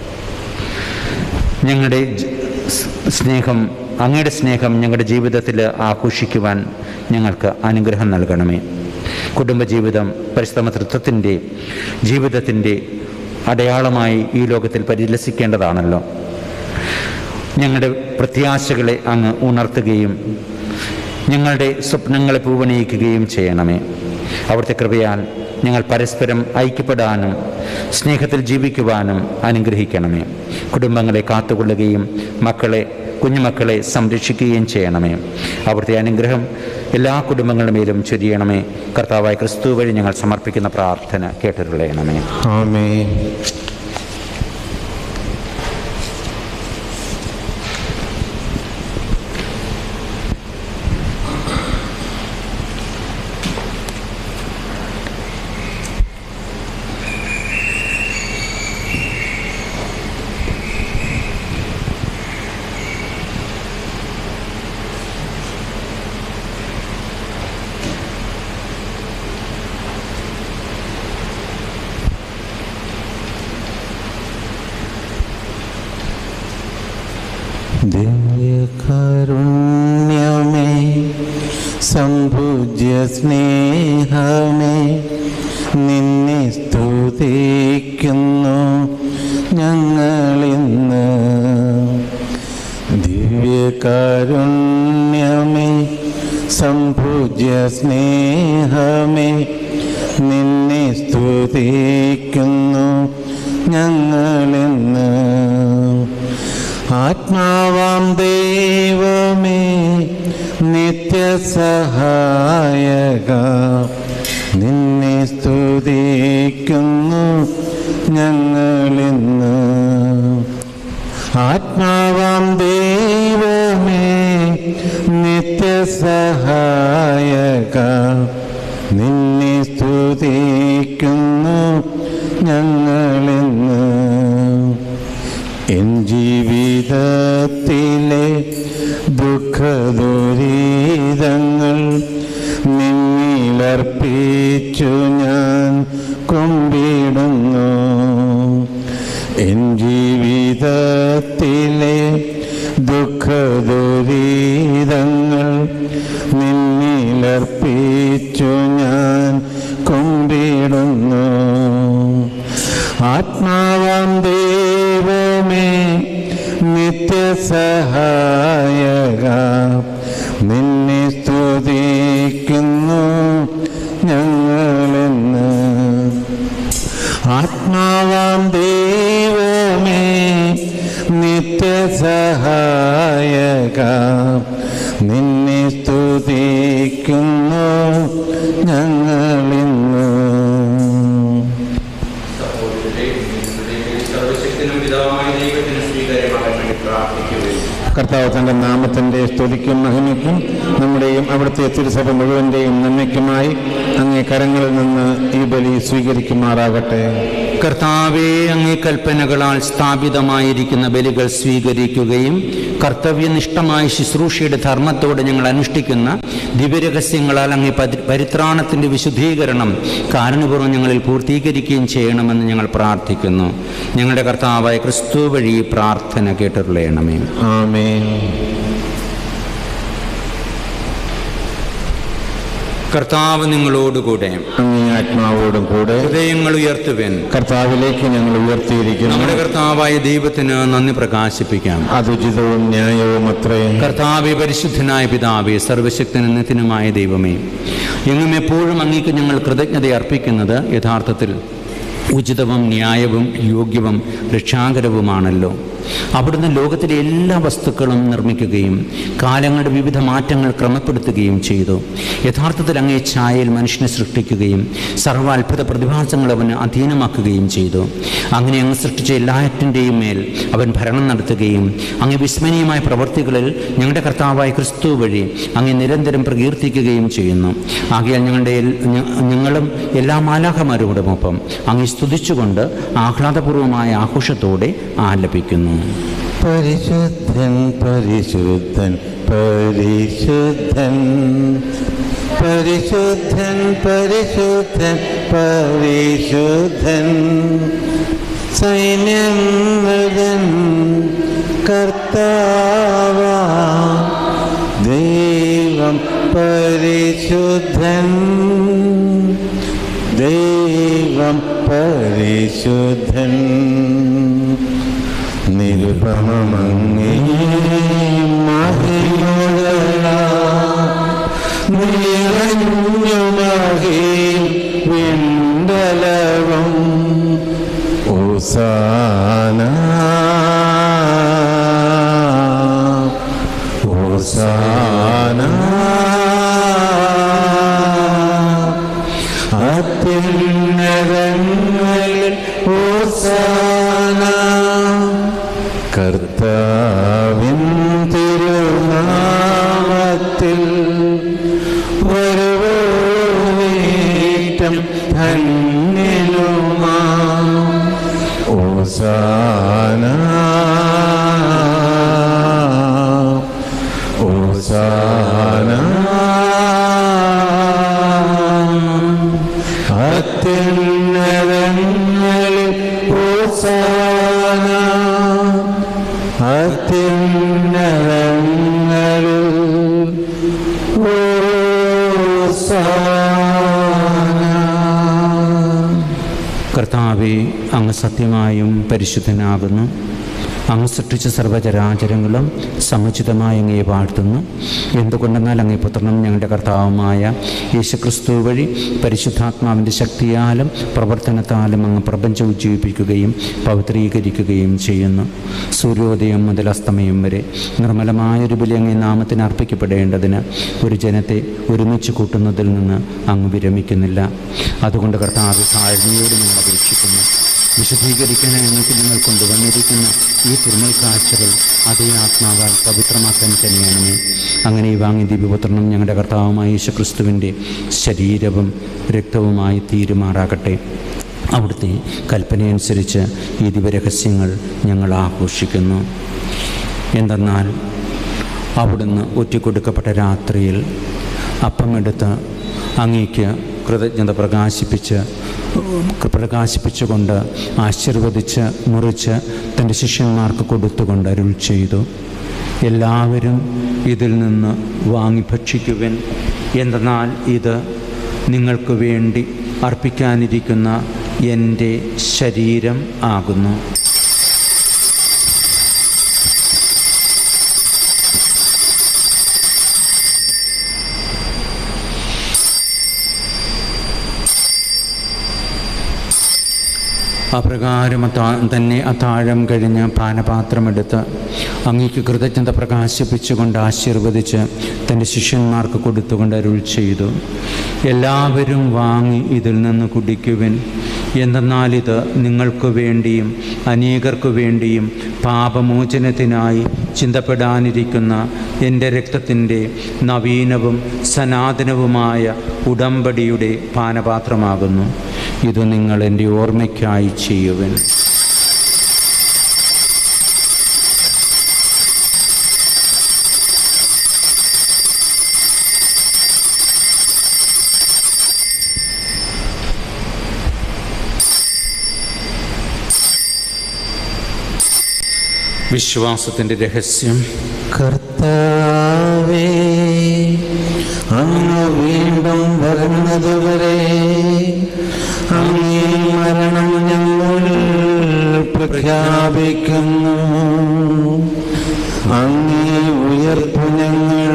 ഞങ്ങളുടെ ജ- സ് സ്നേഹം അങ്ങയുടെ സ്നേഹം ഞങ്ങളുടെ ജീവിതത്തിൽ ആഘോഷിക്കുവാൻ ഞങ്ങൾക്ക് അനുഗ്രഹം നൽകണമേ കുടുംബജീവിതം പരിശുദ്ധ തൃത്വത്തിൻ്റെ ജീവിതത്തിൻ്റെ അടയാളമായി ഈ ലോകത്തിൽ പരിലസിക്കേണ്ടതാണല്ലോ ഞങ്ങളുടെ പ്രത്യാശകളെ അങ്ങ് ഉണർത്തുകയും ഞങ്ങളുടെ സ്വപ്നങ്ങളെ പൂവണിയിക്കുകയും ചെയ്യണമേ അവിടുത്തെ കൃപയാൽ ഞങ്ങൾ പരസ്പരം ഐക്യപ്പെടാനും സ്നേഹത്തിൽ ജീവിക്കുവാനും അനുഗ്രഹിക്കണമേ കുടുംബങ്ങളെ കാത്തുകൊള്ളുകയും മക്കളെ കുഞ്ഞുമക്കളെ സംരക്ഷിക്കുകയും ചെയ്യണമേ അവിടുത്തെ അനുഗ്രഹം എല്ലാ കുടുംബങ്ങളുടെ മേലും ചൊരിയണമേ കർത്താവായ ക്രിസ്തു വഴി ഞങ്ങൾ സമർപ്പിക്കുന്ന പ്രാർത്ഥന കേട്ടരുളയണമേ ആമേ ദിവ്യകാരുണ്യമേ സംപൂജ്യ സ്നേഹമേ നിന്നെ സ്തുതിക്കുന്നു ഞങ്ങളിന്ന് ദിവ്യകാരുണ്യമേ സംപൂജ്യ സ്നേഹമേ നിന്നെ സ്തുതിക്കുന്നു ഞങ്ങളിന്ന് ആത്മാവാം ദൈവമേ നിത്യസഹായക നിന്നെ സ്തുതിക്കുന്നു ഞങ്ങളിന്ന് ആത്മാവാം ദൈവമേ നിത്യസഹായക നിന്നെ സ്തുതിക്കുന്നു ഞങ്ങളിന്ന് എൻ ജീവിതത്തിലെ ദുഃഖദുരിതങ്ങൾ നിന്നിലർപ്പിച്ചു ഞാൻ കുമ്പിടുന്നു എൻ ജീവിതത്തിലെ ദുഃഖദുരിതങ്ങൾ നിന്നിലർപ്പിച്ചു ഞാൻ കുമ്പിടുന്നു ആത്മാവാം ദൈവമേ നിത്യസഹായക നിന്നെ സ്തുതിക്കുന്നു ഞങ്ങളെന്ന് ആത്മാവാം ദൈവമേ നിത്യസഹായക നിന്നെ സ്തുതിക്കുന്നു ഞങ്ങളിന്ന് കർത്താവ് തൻ്റെ നാമത്തിൻ്റെ സ്തുതിക്കും മഹിമയ്ക്കും നമ്മുടെയും അവിടുത്തെ തിരുസഭ മുഴുവൻ്റെയും നന്മയ്ക്കുമായി അങ്ങേ കരങ്ങളിൽ നിന്ന് ഈ ബലി സ്വീകരിക്കുമാറാകട്ടെ കർത്താവെ അങ്ങേ കൽപ്പനകളാൽ സ്ഥാപിതമായിരിക്കുന്ന ബലികൾ സ്വീകരിക്കുകയും കർത്തവ്യനിഷ്ഠമായ ശുശ്രൂഷയുടെ ധർമ്മത്തോടെ ഞങ്ങൾ അനുഷ്ഠിക്കുന്ന ദിവ്യരഹസ്യങ്ങളാൽ അങ്ങേ പരി- പരിത്രാണത്തിൻ്റെ വിശുദ്ധീകരണം കാരണപൂർവ്വം ഞങ്ങളിൽ പൂർത്തീകരിക്കുകയും ചെയ്യണമെന്ന് ഞങ്ങൾ പ്രാർത്ഥിക്കുന്നു ഞങ്ങളുടെ കർത്താവായ ക്രിസ്തു വഴി ഈ പ്രാർത്ഥന കേട്ടുള്ളണമേ ആമേൻ കർത്താവ് നിങ്ങളോടുകൂടെ അങ്ങേ ആത്മാവോടും കൂടെ ഹൃദയങ്ങൾ ഉയർത്തുവൻ കർത്താവിലേക്ക് ഞങ്ങൾ ഉയർത്തിയിരിക്കുന്നു നമ്മുടെ കർത്താവായ ദൈവത്തിന് നന്ദി പ്രകാശിപ്പിക്കാം അതുചിതവും ന്യായവും അത്രയും കർത്താവെ പരിശുദ്ധനായ പിതാവേ സർവശക്തനും നിത്യനുമായ ദൈവമേ എങ്ങും എപ്പോഴും അങ്ങേക്ക് ഞങ്ങൾ കൃതജ്ഞത അർപ്പിക്കുന്നത് യഥാർത്ഥത്തിൽ ഉചിതവും ന്യായവും യോഗ്യവും രക്ഷാകരവുമാണല്ലോ അവിടുന്ന് ലോകത്തിലെ എല്ലാ വസ്തുക്കളും നിർമ്മിക്കുകയും കാലങ്ങളുടെ വിവിധ മാറ്റങ്ങൾ ക്രമപ്പെടുത്തുകയും ചെയ്തു യഥാർത്ഥത്തിൽ അങ്ങേ ഛായയിൽ മനുഷ്യനെ സൃഷ്ടിക്കുകയും സർവ്വ അത്ഭുത പ്രതിഭാസങ്ങൾ അവന് അധീനമാക്കുകയും ചെയ്തു അങ്ങനെ അങ്ങ് സൃഷ്ടിച്ച എല്ലാറ്റിൻ്റെയും മേൽ അവൻ ഭരണം നടത്തുകയും അങ്ങ് വിസ്മരണീയമായ പ്രവൃത്തികളിൽ ഞങ്ങളുടെ കർത്താവായ ക്രിസ്തു വഴി അങ്ങ് നിരന്തരം പ്രകീർത്തിക്കുകയും ചെയ്യുന്നു ആകയാൽ ഞങ്ങളുടെ എൽ- ഞ- ഞങ്ങളും എല്ലാ മാലാഹമാരോടുമൊപ്പം അങ്ങ് സ്തുതിച്ചുകൊണ്ട് ആഹ്ലാദപൂർവമായ ആഘോഷത്തോടെ ആലപിക്കുന്നു പരിശുദ്ധൻ പരിശുദ്ധൻ പരിശുദ്ധൻ പരിശുദ്ധൻ പരിശുദ്ധൻ പരിശുദ്ധൻ സൈന്യമുതൻ കർത്താവ ദൈവം പരിശുദ്ധൻ ദൈവം പരിശുദ്ധൻ നിരുപമങ്ങേ നിറഞ്ഞുമകേ വിണ്ടലവും ഓസാന ഓസാന അത്യുന്നതങ്ങളിൽ ഓസാന കർത്താവിൻ തിരുനാമത്തിൽ വരുവോനേറ്റം ധന്യനുമാ ഓസാന ഓസാന അത്യുന്നതങ്ങളിൽ ഓസാന അത്യുന്നതങ്ങളിൽ ഓസാന കർത്താവെ അങ്ങ് സത്യമായും പരിശുദ്ധനാകുന്നു അങ്ങ് സൃഷ്ടിച്ച സർവ്വചരാചരങ്ങളും സമുചിതമായി അങ്ങയെ വാഴ്ത്തുന്നു എന്തുകൊണ്ടെന്നാൽ അങ്ങേ പുത്രനും ഞങ്ങളുടെ കർത്താവുമായ യേശുക്രിസ്തു വഴി പരിശുദ്ധാത്മാവിൻ്റെ ശക്തിയാലും പ്രവർത്തനത്താലും അങ്ങ് പ്രപഞ്ചം ഉജ്ജീവിപ്പിക്കുകയും പവിത്രീകരിക്കുകയും ചെയ്യുന്നു സൂര്യോദയം മുതൽ അസ്തമയം വരെ നിർമ്മലമായൊരു ബലി അങ്ങേ നാമത്തിന് അർപ്പിക്കപ്പെടേണ്ടതിന് ഒരു ജനത്തെ ഒരുമിച്ച് കൂട്ടുന്നതിൽ നിന്ന് അങ്ങ് വിരമിക്കുന്നില്ല അതുകൊണ്ട് കർത്താവ് താഴ്മയോട് ഞങ്ങൾ അപേക്ഷിക്കുന്നു വിശദീകരിക്കാനായി ഞങ്ങൾക്ക് നിങ്ങൾ കൊണ്ടുവന്നിരിക്കുന്ന ഈ തിരുമൽ കാഴ്ചകൾ അതേ ആത്മാവാൽ പവിത്രമാക്കാൻ കഴിയണമേ അങ്ങനെ ഈ വാങ്ങി ദിവ്യപുത്രനും ഞങ്ങളുടെ കർത്താവുമായ യേശുക്രിസ്തുവിൻ്റെ ശരീരവും രക്തവുമായി തീരുമാറാകട്ടെ അവിടുത്തെ കൽപ്പനയനുസരിച്ച് ഈ ദിവ്യരഹസ്യങ്ങൾ ഞങ്ങൾ ആഘോഷിക്കുന്നു എന്തെന്നാൽ അവിടുന്ന് ഒറ്റിക്കൊടുക്കപ്പെട്ട രാത്രിയിൽ അപ്പമെടുത്ത് അങ്ങേക്ക് കൃതജ്ഞത പ്രകാശിപ്പിച്ച് പ്രകാശിപ്പിച്ചുകൊണ്ട് ആശീർവദിച്ച് മുറിച്ച് തൻ്റെ ശിഷ്യന്മാർക്ക് കൊടുത്തുകൊണ്ട് അരുൾ ചെയ്തു എല്ലാവരും ഇതിൽ നിന്ന് വാങ്ങി ഭക്ഷിക്കുവൻ എന്തെന്നാൽ ഇത് നിങ്ങൾക്ക് വേണ്ടി അർപ്പിക്കാനിരിക്കുന്ന എൻ്റെ ശരീരം ആകുന്നു അപ്രകാരം അത്താ തന്നെ അത്താഴം കഴിഞ്ഞ് പാനപാത്രമെടുത്ത് അങ്ങേക്ക് കൃതജ്ഞത പ്രകാശിപ്പിച്ചുകൊണ്ട് ആശീർവദിച്ച് തൻ്റെ ശിഷ്യന്മാർക്ക് കൊടുത്തുകൊണ്ട് അരുൾ ചെയ്തു എല്ലാവരും വാങ്ങി ഇതിൽ നിന്ന് കുടിക്കുവിൻ എന്തെന്നാൽ ഇത് നിങ്ങൾക്ക് വേണ്ടിയും അനേകർക്കു വേണ്ടിയും പാപമോചനത്തിനായി ചിന്തപ്പെടാനിരിക്കുന്ന എൻ്റെ രക്തത്തിൻ്റെ നവീനവും സനാതനവുമായ ഉടമ്പടിയുടെ പാനപാത്രമാകുന്നു ഇത് നിങ്ങൾ എൻ്റെ ഓർമ്മയ്ക്കായി ചെയ്യുവൻ വിശ്വാസത്തിൻ്റെ രഹസ്യം കർത്താവേ അങ്ങ് വീണ്ടും വരുന്നതുവരെ അങ്ങേ മരണം ഞങ്ങൾ പ്രഖ്യാപിക്കുന്നു അങ്ങേ ഉയർപ്പ് ഞങ്ങൾ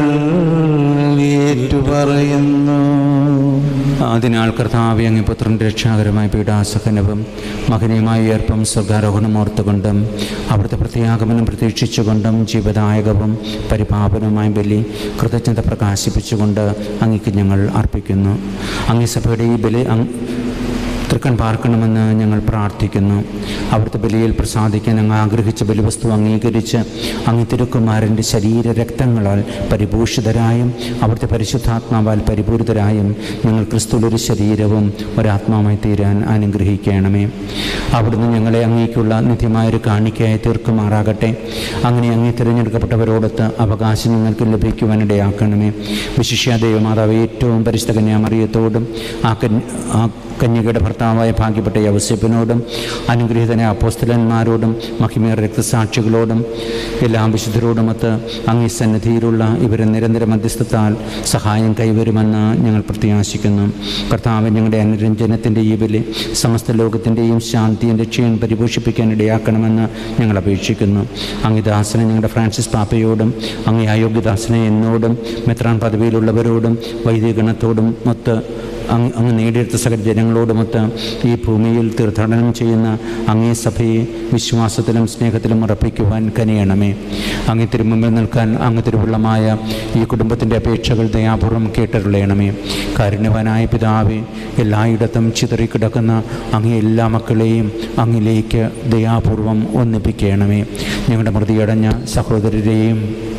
ഏറ്റുപറയുന്നു അതിനാൽ കർത്താവ് അങ്ങ് പുത്രൻ്റെ രക്ഷാകരമായ പീഡാസഹനവും മകനീയമായ ഉയർപ്പും സ്വർഗാരോഹണം ഓർത്തുകൊണ്ടും അവിടുത്തെ പ്രത്യാഗമനം പ്രതീക്ഷിച്ചുകൊണ്ടും ജീവദായകവും പരിപാപനവുമായ ബലി കൃതജ്ഞത പ്രകാശിപ്പിച്ചുകൊണ്ട് അങ്ങക്ക് ഞങ്ങൾ അർപ്പിക്കുന്നു അങ്ങേ സഭയുടെ ഈ ബലി അങ് തൃക്കൺ പാർക്കണമെന്ന് ഞങ്ങൾ പ്രാർത്ഥിക്കുന്നു അവിടുത്തെ ബലിയിൽ പ്രസാദിക്കാൻ അങ്ങ് ആഗ്രഹിച്ച ബലിവസ്തു അംഗീകരിച്ച് അങ്ങ് തിരുക്കുമാരൻ്റെ ശരീര രക്തങ്ങളാൽ പരിഭൂഷിതരായും അവിടുത്തെ പരിശുദ്ധാത്മാവാൽ പരിപൂരിതരായും ഞങ്ങൾ ക്രിസ്തുവിലൊരു ശരീരവും ഒരാത്മാവുമായി തീരാൻ അനുഗ്രഹിക്കണമേ അവിടുന്ന് ഞങ്ങളെ അങ്ങേക്കുള്ള നിത്യമായൊരു കാണിക്കയായി തീർക്കുമാറാകട്ടെ അങ്ങനെ അങ്ങേ തിരഞ്ഞെടുക്കപ്പെട്ടവരോടൊത്ത് അവകാശം ഞങ്ങൾക്ക് ലഭിക്കുവാനിടയാക്കണമേ വിശിഷ്യ ദൈവമാതാവ് ഏറ്റവും പരിശുദ്ധ കന്യാമറിയത്തോടും ആ കന്യ ആ കന്യകയുടെ ഭർത്താവായ ഭാഗ്യപ്പെട്ട യവസ്യപ്പിനോടും അനുഗ്രഹീതനായ അപ്പോസ്തലന്മാരോടും മഹിമേർ രക്തസാക്ഷികളോടും എല്ലാ വിശുദ്ധരോടുമൊത്ത് അങ്ങേ സന്നിധിയിലുള്ള ഇവരെ നിരന്തര മധ്യസ്ഥത്താൽ സഹായം കൈവരുമെന്ന് ഞങ്ങൾ പ്രത്യാശിക്കുന്നു കർത്താവ് ഞങ്ങളുടെ അനുരഞ്ജനത്തിൻ്റെ ഈ ബലി സമസ്ത ലോകത്തിൻ്റെയും ശാന്തിയും രക്ഷയും പരിപോഷിപ്പിക്കാൻ ഇടയാക്കണമെന്ന് ഞങ്ങൾ അപേക്ഷിക്കുന്നു അങ്ങേ ദാസനെ ഞങ്ങളുടെ ഫ്രാൻസിസ് പാപ്പയോടും അങ്ങേ അയോഗ്യദാസനെ എന്നോടും മെത്രാൻ പദവിയിലുള്ളവരോടും വൈദികഗണത്തോടും മൊത്ത് അങ്ങ് അങ്ങ് നേടിയെടുത്ത സകല ജനങ്ങളോടുമൊത്ത് ഈ ഭൂമിയിൽ തീർത്ഥാടനം ചെയ്യുന്ന അങ്ങേ സഭയെ വിശ്വാസത്തിലും സ്നേഹത്തിലും ഉറപ്പിക്കുവാൻ കനിയണമേ അങ്ങേ തിരുമുമ്പിൽ നിൽക്കാൻ അങ്ങ് തിരുവുള്ളമായ ഈ കുടുംബത്തിൻ്റെ അപേക്ഷകൾ ദയാപൂർവം കേട്ടരുളയണമേ കാരുണ്യവാനായ പിതാവേ എല്ലായിടത്തും ചിതറിക്കിടക്കുന്ന അങ്ങേ എല്ലാ മക്കളെയും അങ്ങിലേക്ക് ദയാപൂർവം ഒന്നിപ്പിക്കണമേ ഞങ്ങളുടെ മൃതിയടഞ്ഞ സഹോദരരെയും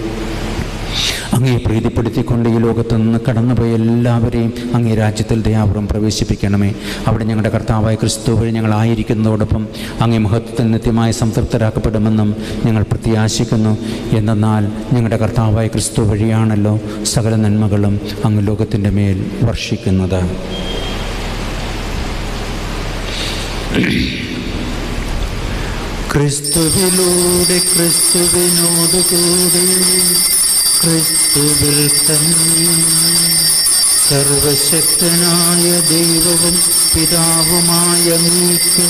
അങ്ങേ പ്രീതിപ്പെടുത്തിക്കൊണ്ട് ഈ ലോകത്ത് നിന്ന് കടന്നുപോയ എല്ലാവരെയും അങ്ങേ രാജ്യത്തിൽ ദയാപുറം പ്രവേശിപ്പിക്കണമേ അവിടെ ഞങ്ങളുടെ കർത്താവായ ക്രിസ്തു വഴി ഞങ്ങളായിരിക്കുന്നതോടൊപ്പം അങ്ങേ മഹത്വത്തിൽ നിത്യമായി സംതൃപ്തരാക്കപ്പെടുമെന്നും ഞങ്ങൾ പ്രത്യാശിക്കുന്നു എന്തെന്നാൽ ഞങ്ങളുടെ കർത്താവായ ക്രിസ്തു വഴിയാണല്ലോ സകല നന്മകളും അങ്ങ് ലോകത്തിൻ്റെ മേൽ വർഷിക്കുന്നത് ക്രിസ്തുവിലൂടെ ക്രിസ്തുവിനോട് കൂടി ക്രിസ്തുവിൽ തന്നെ സർവശക്തനായ ദൈവവും പിതാവുമായ നീക്ക്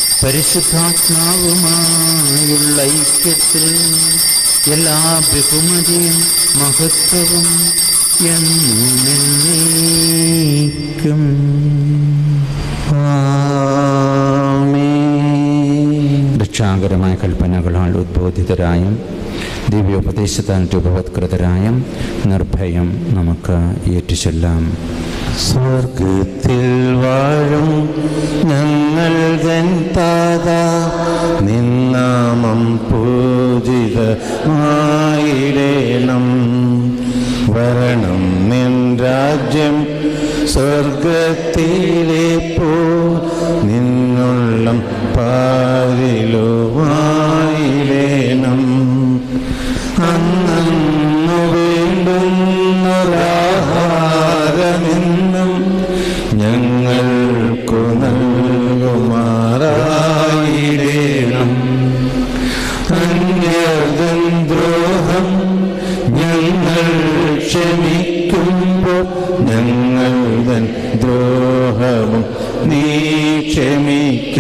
പരിശുദ്ധാത്മാവുമായുള്ള ഐക്യത്തിൽ എല്ലാ ബഹുമതിയും മഹത്വവും എന്നും എന്നേക്കും രക്ഷാകരമായ കൽപ്പനകളാൽ ഉദ്ബോധിതരായും ദിവ്യോപദേശത്താൽ രൂപവത്കൃതരായും നിർഭയം നമുക്ക് ഏറ്റുചൊല്ലാം സ്വർഗത്തിൽ വാഴും ഞങ്ങൾ തൻ താത നിന്നാമം പൂജിതമായിടേണം വരണം നിൻ രാജ്യം സ്വർഗത്തിലെ പോ നിന്നുള്ള പാരിലുമായിടേണം അന്നു വേണ്ടുന്നൊരാഹാരമെന്നും ഞങ്ങൾക്കു നൽകുമാറായിടേണം അന്യതൻ ദ്രോഹം ഞങ്ങൾ ക്ഷമിക്കുമ്പോൾ ഞങ്ങൾ തൻ ദ്രോഹവും നീ ക്ഷമിക്ക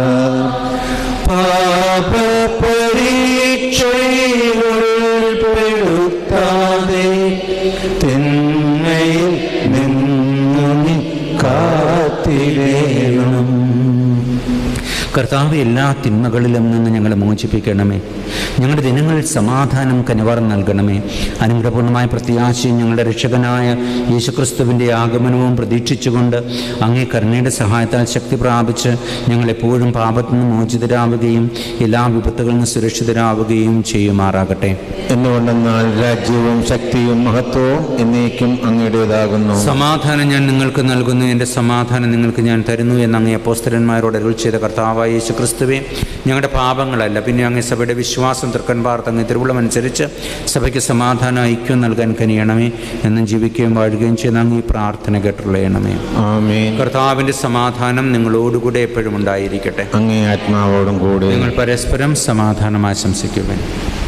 പാപപരീക്ഷയിലുൾപ്പെടുത്താതെ തിന്മയിൽ നിന്നു നീ കാത്തിരേണം കർത്താവ് എല്ലാ തിന്മകളിലും നിന്ന് ഞങ്ങളെ മോചിപ്പിക്കണമേ ഞങ്ങളുടെ ദിനങ്ങളിൽ സമാധാനം കനിവാർ നൽകണമേ അനുഗ്രഹപൂർണ്ണമായ പ്രത്യാശയും ഞങ്ങളുടെ രക്ഷകനായ യേശുക്രിസ്തുവിൻ്റെ ആഗമനവും പ്രതീക്ഷിച്ചുകൊണ്ട് അങ്ങേ കരുണയുടെ സഹായത്താൽ ശക്തി പ്രാപിച്ച് ഞങ്ങളെപ്പോഴും പാപത്തിൽ നിന്ന് മോചിതരാവുകയും എല്ലാ വിപത്തുകളിൽ നിന്ന് സുരക്ഷിതരാവുകയും ചെയ്യുമാറാകട്ടെ എന്തുകൊണ്ടെന്നാൽ രാജ്യവും ശക്തിയും മഹത്വവും എന്നേക്കും അങ്ങയുടേതാകുന്നു സമാധാനം ഞാൻ നിങ്ങൾക്ക് നൽകുന്നു എൻ്റെ സമാധാനം നിങ്ങൾക്ക് ഞാൻ തരുന്നു എന്ന് അങ്ങേ അപ്പോസ്തലന്മാരോട് അരുൾ ചെയ്ത കർത്താവായ യേശു ക്രിസ്തുവേ ഞങ്ങളുടെ പാപങ്ങളല്ല പിന്നെ അങ്ങേ സഭയുടെ വിശ്വാസം തൃക്കൻ പാർത്ത് അങ്ങേ തിരുവുളമനുസരിച്ച് സഭയ്ക്ക് സമാധാനം ഐക്യം നൽകാൻ കനിയണമേ എന്നും ജീവിക്കുകയും വാഴുകയും ചെയ്യുന്ന അങ്ങ് ഈ പ്രാർത്ഥന കേട്ടുള്ളയണമേ ആമേൻ കർത്താവിൻ്റെ സമാധാനം നിങ്ങളോടുകൂടെ എപ്പോഴും ഉണ്ടായിരിക്കട്ടെ അങ്ങേ ആത്മാവോടും കൂടെ നിങ്ങൾ പരസ്പരം സമാധാനം ആശംസിക്കുവാൻ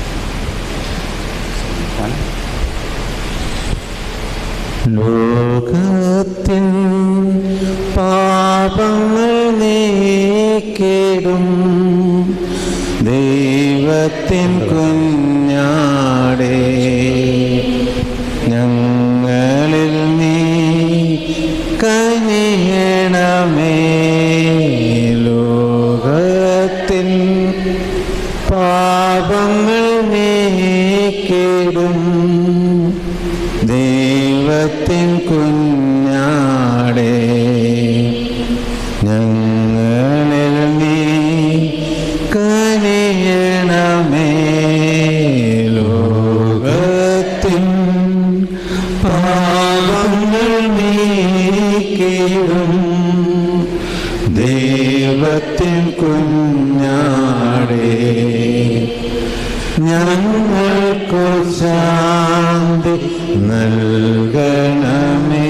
ലോകത്തിൻ പാപങ്ങൾ നീക്കിടും ദൈവത്തിൻ കുഞ്ഞാടേ ഞങ്ങളിൽ നീ കനിയണമേ ലോകത്തിൻ പാപങ്ങൾ നീക്കിടും ദൈവത്തിൻ കുഞ്ഞാടേ ഞങ്ങളിൽ നീ കനിയണമേ ലോകത്തിൻ പാപങ്ങൾ നീക്കിടും ദൈവത്തിൻ കുഞ്ഞാടേ ഞങ്ങൾക്കു ശാന്തി നൽകണമേ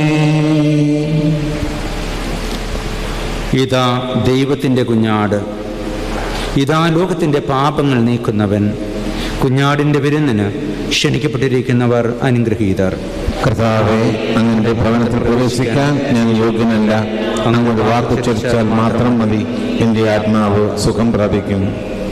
ഇതാ ദൈവത്തിൻ്റെ കുഞ്ഞാട് ഇതാ ലോകത്തിൻ്റെ പാപങ്ങൾ നീക്കുന്നവൻ കുഞ്ഞാടിൻ്റെ വിരുന്നിന് ക്ഷണിക്കപ്പെട്ടിരിക്കുന്നവർ അനുഗ്രഹീതർ കർത്താവെ അങ്ങയുടെ ഭവനത്തിൽ പ്രവേശിക്കാൻ ഞാൻ യോഗ്യനല്ല അങ്ങോട്ട് വാക്ക് ചൊരിച്ചാൽ മാത്രം മതി എൻ്റെ ആത്മാവ് സുഖം പ്രാപിക്കും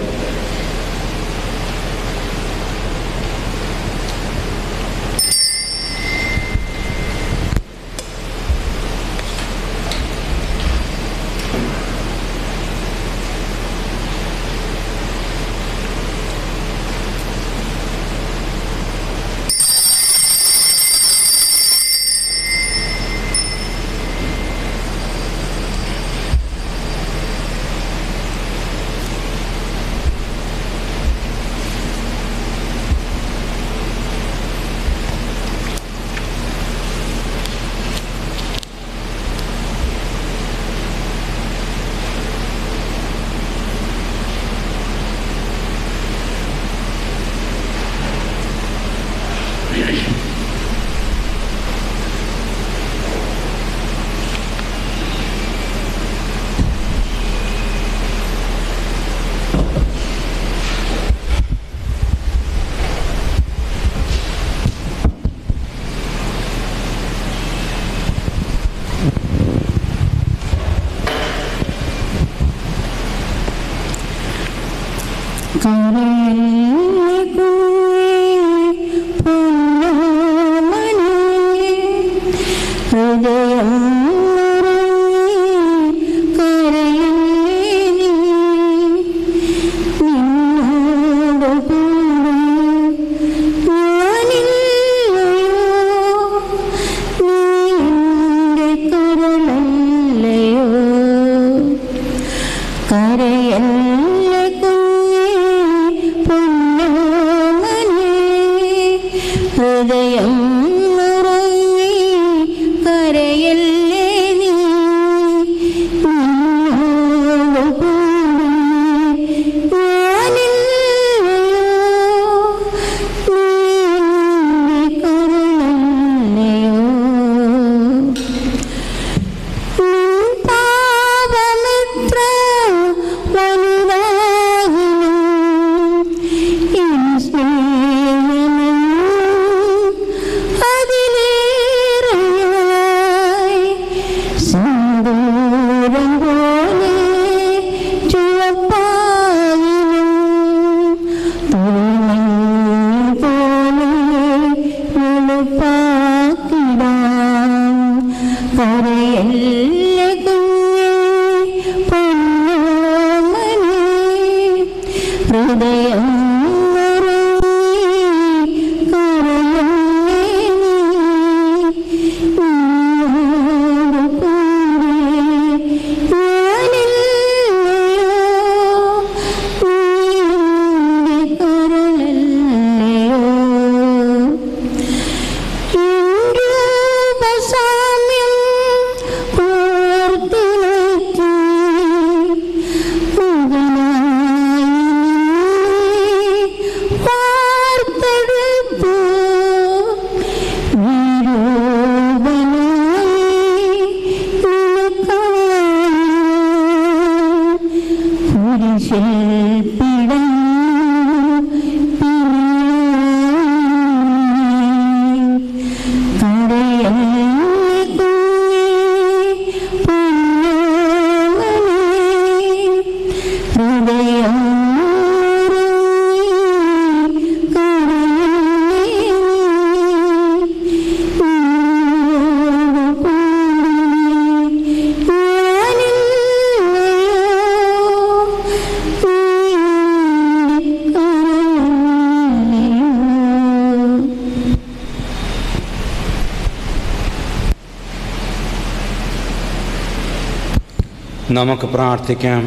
ഹൃദയം കരയേ നിന്നോട് കൂടെ ഞാനില്ലയോ നീ എൻ്റെ കരളല്ലയോ കരയല്ല കുഞ്ഞേ പൊന്നോമനേ ഹൃദയം നിറഞ്ഞേ കരയല്ല ഹൃദയം നിറഞ്ഞി കരയല്ലേ നീ നിന്നോട് കൂടെ ഞാനില്ലയോ നീ എൻ്റെ കരളല്ലയോ രൂപസാമ്യം പൂർത്തിലെത്തി മകനായി നിന്നെ വാർത്തെടുത്തു നിരൂപനായി നിനക്കായി കുരിശിൽ പിടഞ്ഞു നമുക്ക് പ്രാർത്ഥിക്കാം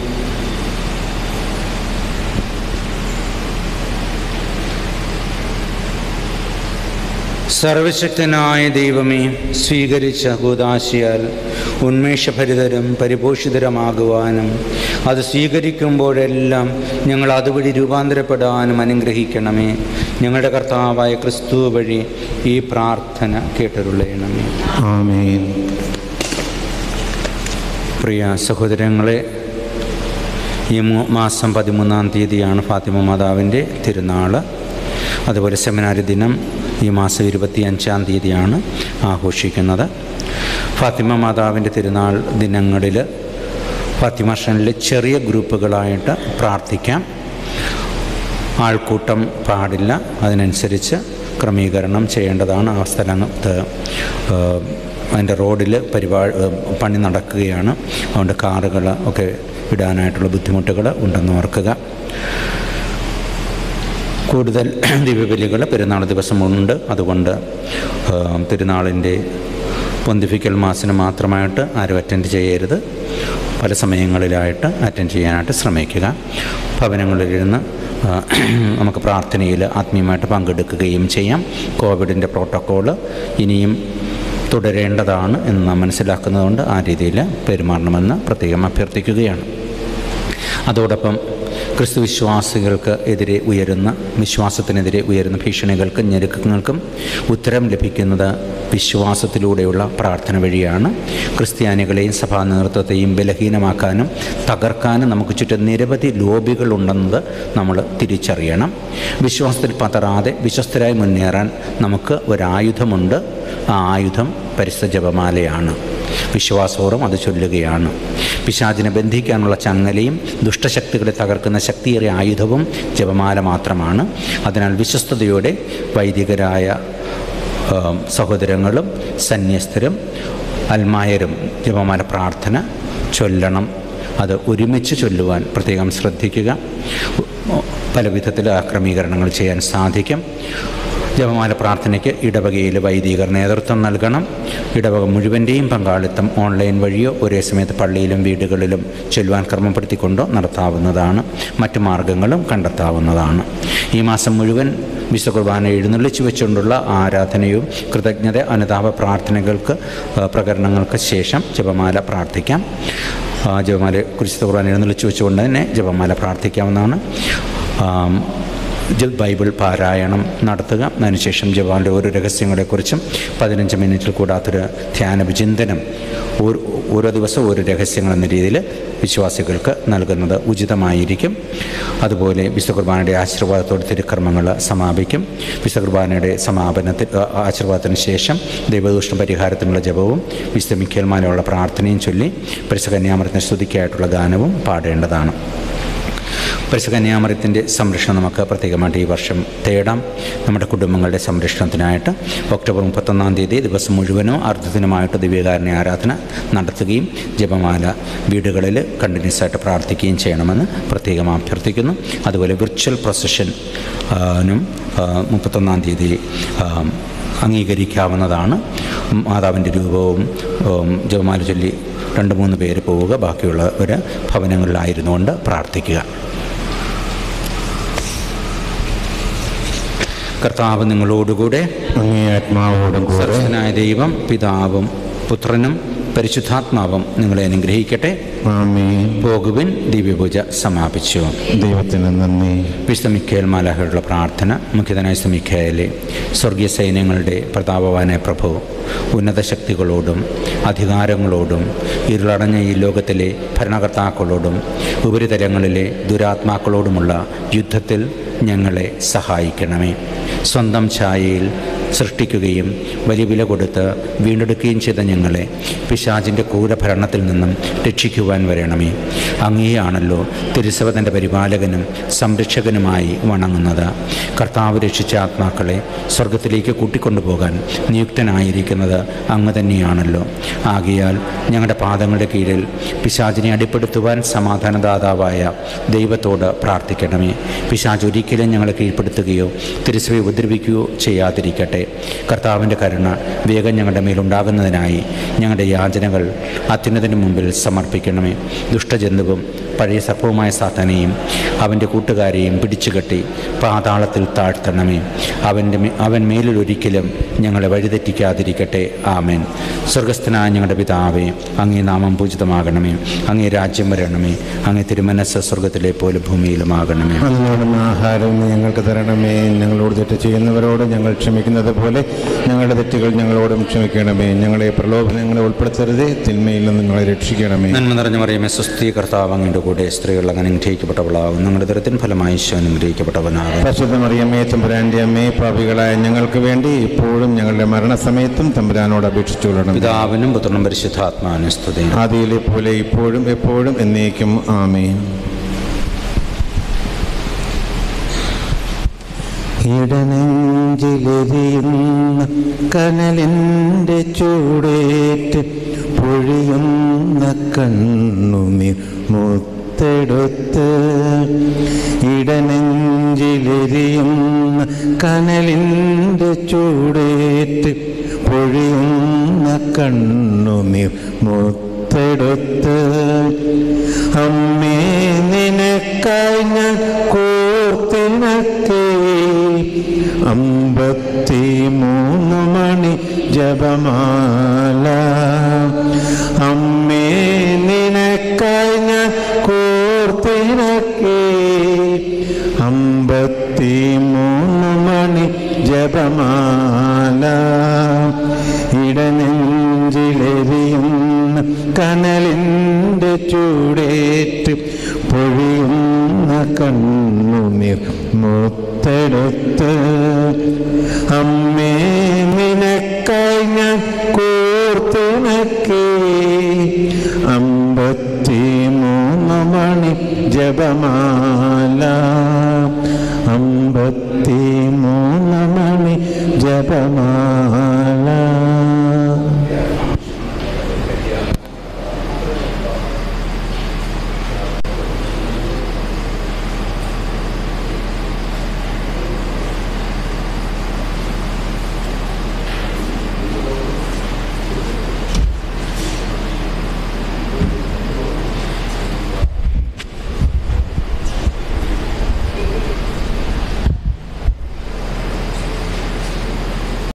സർവശക്തനായ ദൈവമേ സ്വീകരിച്ച കൂതാശിയാൽ ഉന്മേഷഭരിതരും പരിപോഷിതരമാകുവാനും അത് സ്വീകരിക്കുമ്പോഴെല്ലാം ഞങ്ങൾ അതുവഴി രൂപാന്തരപ്പെടാനും അനുഗ്രഹിക്കണമേ ഞങ്ങളുടെ കർത്താവായ ക്രിസ്തു വഴി ഈ പ്രാർത്ഥന കേട്ടരുളയണമേ ആമേൻ പ്രിയ സഹോദരങ്ങളെ ഈ മൂ- മാസം പതിമൂന്നാം തീയതിയാണ് ഫാത്തിമ മാതാവിൻ്റെ തിരുനാൾ അതുപോലെ സെമിനാരി ദിനം ഈ മാസം ഇരുപത്തി അഞ്ചാം തീയതിയാണ് ആഘോഷിക്കുന്നത് ഫാത്തിമ മാതാവിൻ്റെ തിരുനാൾ ദിനങ്ങളിൽ ഫാത്തിമ ഷനിലെ ചെറിയ ഗ്രൂപ്പുകളായിട്ട് പ്രാർത്ഥിക്കാം ആൾക്കൂട്ടം പാടില്ല അതിനനുസരിച്ച് ക്രമീകരണം ചെയ്യേണ്ടതാണ് ആ സ്ഥലത്ത് ഏഹ്, അതിൻ്റെ റോഡിൽ പരിപാടി പണി നടക്കുകയാണ് അതുകൊണ്ട് കാറുകൾ ഒക്കെ ഇടാനായിട്ടുള്ള ബുദ്ധിമുട്ടുകൾ ഉണ്ടെന്ന് ഓർക്കുക കൂടുതൽ ദിവ്യബലികൾ പെരുന്നാൾ ദിവസമുണ്ട് അതുകൊണ്ട് ഏഹ്, തിരുനാളിൻ്റെ പൊന്തിഫിക്കൽ മാസിന് മാത്രമായിട്ട് ആരും അറ്റൻഡ് ചെയ്യരുത് പല സമയങ്ങളിലായിട്ട് അറ്റൻഡ് ചെയ്യാനായിട്ട് ശ്രമിക്കുക ഭവനങ്ങളിലിരുന്ന് ആ, നമുക്ക് പ്രാർത്ഥനയിൽ ആത്മീയമായിട്ട് പങ്കെടുക്കുകയും ചെയ്യാം കോവിഡിൻ്റെ പ്രോട്ടോക്കോള് ഇനിയും തുടരേണ്ടതാണ് എന്ന് നാം മനസ്സിലാക്കുന്നതുകൊണ്ട് ആ രീതിയിൽ പെരുമാറണമെന്ന് പ്രത്യേകം അഭ്യർത്ഥിക്കുകയാണ് അതോടൊപ്പം ക്രിസ്തു വിശ്വാസികൾക്ക് എതിരെ ഉയരുന്ന വിശ്വാസത്തിനെതിരെ ഉയരുന്ന ഭീഷണികൾക്കും ഞെരുക്കങ്ങൾക്കും ഉത്തരം ലഭിക്കുന്നത് വിശ്വാസത്തിലൂടെയുള്ള പ്രാർത്ഥന വഴിയാണ് ക്രിസ്ത്യാനികളെയും സഭാ നേതൃത്വത്തെയും ബലഹീനമാക്കാനും തകർക്കാനും നമുക്ക് ചുറ്റും നിരവധി ലോബികളുണ്ടെന്നത് നമ്മൾ തിരിച്ചറിയണം വിശ്വാസത്തിൽ പതറാതെ വിശ്വസ്തരായി മുന്നേറാൻ നമുക്ക് ഒരായുധമുണ്ട് ആ ആയുധം പരിസ്ഥ ജപമാലയാണ് വിശ്വാസപൂർവ്വം അത് ചൊല്ലുകയാണ് പിശാചിനെ ബന്ധിക്കാനുള്ള ചങ്ങലയും ദുഷ്ടശക്തികളെ തകർക്കുന്ന ശക്തിയേറിയ ആയുധവും ജപമാല മാത്രമാണ് അതിനാൽ വിശ്വസ്തയോടെ വൈദികരായ ആം, സഹോദരങ്ങളും സന്യസ്തരും അൽമായരും ജപമാല പ്രാർത്ഥന ചൊല്ലണം അത് ഒരുമിച്ച് ചൊല്ലുവാൻ പ്രത്യേകം ശ്രദ്ധിക്കുക പല വിധത്തിൽ ആ ക്രമീകരണങ്ങൾ ചെയ്യാൻ സാധിക്കും ജപമാല പ്രാർത്ഥനയ്ക്ക് ഇടവകയിൽ വൈദികർ നേതൃത്വം നൽകണം ഇടവക മുഴുവൻ്റെയും പങ്കാളിത്തം ഓൺലൈൻ വഴിയോ ഒരേ സമയത്ത് പള്ളിയിലും വീടുകളിലും ചൊല്ലുവാൻ ക്രമപ്പെടുത്തിക്കൊണ്ടോ നടത്താവുന്നതാണ് മറ്റു മാർഗങ്ങളും കണ്ടെത്താവുന്നതാണ് ഈ മാസം മുഴുവൻ വിശ്വ കുർബാന എഴുന്നള്ളിച്ചു വെച്ചുകൊണ്ടുള്ള ആരാധനയും കൃതജ്ഞത അനുതാപ പ്രാർത്ഥനകൾക്ക് ആ, പ്രകരണങ്ങൾക്ക് ശേഷം ജപമാല പ്രാർത്ഥിക്കാം ആ, ജപമാല കുരിശുദ്ധ കുർബാന എഴുന്നള്ളിച്ചു വെച്ചുകൊണ്ട് തന്നെ ജപമാല പ്രാർത്ഥിക്കാവുന്നതാണ് ആം, ജ- ബൈബിൾ പാരായണം നടത്തുക അതിനുശേഷം ജവാന്റെ ഓരോ രഹസ്യങ്ങളെക്കുറിച്ചും പതിനഞ്ച് മിനിറ്റിൽ കൂടാത്തൊരു ധ്യാന വിചിന്തനം ഓരോ ഓരോ ദിവസവും ഓരോ രഹസ്യങ്ങൾ എന്ന രീതിയിൽ വിശ്വാസികൾക്ക് നൽകുന്നത് ഉചിതമായിരിക്കും അതുപോലെ വിശുദ്ധ കുർബാനയുടെ ആശീർവാദത്തോടെ തിരുക്കർമ്മങ്ങൾ സമാപിക്കും വിശുദ്ധ കുർബാനയുടെ സമാപനത്തിൽ ആ, ആശീർവാദത്തിന് ശേഷം ദൈവദൂഷണ പരിഹാരത്തിനുള്ള ജപവും വിശുദ്ധ മിക്കൽമാനുള്ള പ്രാർത്ഥനയും ചൊല്ലി പരിശുദ്ധ കന്യാമൃതനെ സ്തുതിക്കായിട്ടുള്ള ഗാനവും പാടേണ്ടതാണ് പരിശുകന്യാമരത്തിൻ്റെ സംരക്ഷണം നമുക്ക് പ്രത്യേകമായിട്ട് ഈ വർഷം തേടാം നമ്മുടെ കുടുംബങ്ങളുടെ സംരക്ഷണത്തിനായിട്ട് ഒക്ടോബർ മുപ്പത്തൊന്നാം തീയതി ദിവസം മുഴുവനോ അർദ്ധദിനമായിട്ട് ദിവ്യകാരുണ്യ ആരാധന നടത്തുകയും ജപമാല വീടുകളിൽ കണ്ടിന്യൂസ് ആയിട്ട് പ്രാർത്ഥിക്കുകയും ചെയ്യണമെന്ന് പ്രത്യേകം അഭ്യർത്ഥിക്കുന്നു അതുപോലെ വിർച്വൽ പ്രൊസഷൻ നും മുപ്പത്തൊന്നാം തീയതി ആ, അംഗീകരിക്കാവുന്നതാണ് മാതാവിൻ്റെ രൂപവും ഉം, ജപമാല ചൊല്ലി രണ്ട് മൂന്ന് പേര് പോവുക ബാക്കിയുള്ളവർ ഭവനങ്ങളിലായിരുന്നുകൊണ്ട് പ്രാർത്ഥിക്കുക കർത്താവ് നിങ്ങളോടുകൂടെ അങ്ങേ ആത്മാവോടും കൂടെ സർവനായ ദൈവം പിതാവും പുത്രനും പരിശുദ്ധാത്മാവും നിങ്ങളെ അനുഗ്രഹിക്കട്ടെ ആമേൻ പോകുവിൻ ദിവ്യപൂജ സമാപിച്ചു ദൈവത്തിന് നന്ദി വിശുദ്ധ മിഖേൽ മാലാഹയുടെ പ്രാർത്ഥന മുഖ്യതനായ വിശുദ്ധ മിഖേലെ സ്വർഗീയ സൈന്യങ്ങളുടെ പ്രതാപവാനായ പ്രഭു ഉന്നത ശക്തികളോടും അധികാരങ്ങളോടും ഇരുളടഞ്ഞ ഈ ലോകത്തിലെ ഭരണകർത്താക്കളോടും ഉപരിതലങ്ങളിലെ ദുരാത്മാക്കളോടുമുള്ള യുദ്ധത്തിൽ ഞങ്ങളെ സഹായിക്കണമേ സ്വന്തം ഛായയിൽ സൃഷ്ടിക്കുകയും വലിയ വില കൊടുത്ത് വീണ്ടെടുക്കുകയും ചെയ്ത ഞങ്ങളെ പിശാചിൻ്റെ ക്രൂരഭരണത്തിൽ നിന്നും രക്ഷിക്കുവാൻ വരണമേ അങ്ങേയാണല്ലോ തിരുസഭ തൻ്റെ പരിപാലകനും സംരക്ഷകനുമായി വണങ്ങുന്നത് കർത്താവ് രക്ഷിച്ച ആത്മാക്കളെ സ്വർഗത്തിലേക്ക് കൂട്ടിക്കൊണ്ടുപോകാൻ നിയുക്തനായിരിക്കുന്നത് അങ്ങ് തന്നെയാണല്ലോ ആകിയാൽ ഞങ്ങളുടെ പാദങ്ങളുടെ കീഴിൽ പിശാചിനെ അടിപ്പെടുത്തുവാൻ സമാധാനദാതാവായ ദൈവത്തോട് പ്രാർത്ഥിക്കണമേ പിശാച് ഒരിക്കലും ഞങ്ങളെ കീഴ്പ്പെടുത്തുകയോ തിരുസഭയെ ഉപദ്രവിക്കുകയോ ചെയ്യാതിരിക്കട്ടെ കർത്താവിൻ്റെ കരുണ വേഗം ഞങ്ങളുടെ മേലുണ്ടാകുന്നതിനായി ഞങ്ങളുടെ യാചനകൾ അത്യുന്നതിന് മുമ്പിൽ സമർപ്പിക്കണമേ ദുഷ്ടജന്തുവും പഴയ സർപ്പവുമായ സാത്തനെയും അവൻ്റെ കൂട്ടുകാരെയും പിടിച്ചുകെട്ടി പാതാളത്തിൽ താഴ്ത്തണമേ അവൻ്റെ മേ- അവൻ മേലിലൊരിക്കലും ഞങ്ങളെ വഴിതെറ്റിക്കാതിരിക്കട്ടെ ആമേൻ സ്വർഗസ്ഥനായ ഞങ്ങളുടെ പിതാവേ അങ്ങേ നാമം പൂജിതമാകണമേ അങ്ങേ രാജ്യം വരണമേ അങ്ങേ തിരുമനസ് സ്വർഗത്തിലെ പോലെ ഭൂമിയിലുമാകണമേ അതിനോടും ആഹാരം നീ ഞങ്ങൾക്ക് തരണമേ ഞങ്ങളോട് തെറ്റ് ചെയ്യുന്നവരോട് ഞങ്ങൾ ക്ഷമിക്കുന്നത് പോലെ ഞങ്ങളുടെ തെറ്റുകൾ ഞങ്ങളോടും ക്ഷമിക്കണമേ ഞങ്ങളെ പ്രലോഭനങ്ങളെ ഉൾപ്പെടുത്തരുതേ തിന്മയിൽ നിന്ന് ഞങ്ങളെ രക്ഷിക്കണമേ നന്മ നിറഞ്ഞ മറിയമേ സ്വസ്തി കർത്താവ് അങ്ങയുടെ കൂടെ സ്ത്രീകൾ അങ്ങനെ അനുഗ്രഹിക്കപ്പെട്ടവളാകും നിങ്ങളുടെ ദുരത്തിന് ഫലമായി ഈശോ അനുഗ്രഹിക്കപ്പെട്ടവനാകും പരിശുദ്ധമറിയമ്മേ തമ്പുരാൻ്റെ അമ്മേ പാപികളായ ഞങ്ങൾക്ക് വേണ്ടി ഇപ്പോഴും ഞങ്ങളുടെ മരണസമയത്തും തമ്പുരാനോട് അപേക്ഷിച്ചുകൊള്ളണം പിതാവിനും പുത്രനും പരിശുദ്ധാത്മാവിനും സ്തുതി ആദിയിലെ പോലെ ഇപ്പോഴും എപ്പോഴും എന്നേക്കും ആമേൻ ഇടനെഞ്ചിലെരിയുന്ന കനലിൻ്റെ ചൂടേറ്റ് പൊഴിയുന്ന കണ്ണുനീർ മുത്തെടുത്ത് ഇടനെഞ്ചിലെരിയുന്ന കനലിൻ്റെ ചൂടേറ്റ് പൊഴിയുന്ന കണ്ണുനീർ മുത്തെടുത്ത് അമ്മേ നിനക്കായി ഞാൻ കോർത്തിണക്കേ അമ്പത്തി മൂന്ന് മണി ജപമാല അമ്മേ നിനക്കായി ഞാൻ കോർത്തിണക്കേ അമ്പത്തി മൂന്ന് മണി ജപമാല ഇടനെഞ്ചിലെരിയുന്ന കനലിൻ്റെ ചൂടേറ്റ് പൊഴിയുന്ന കണ്ണുനീർ മുത്തെടുത്ത് അമ്മേ നിനക്കായി ഞാൻ കോർത്തിണക്കേ അമ്പത്തി മൂന്ന് മണി ജപമാല അമ്പത്തി മൂന്ന് മണി ജപമാല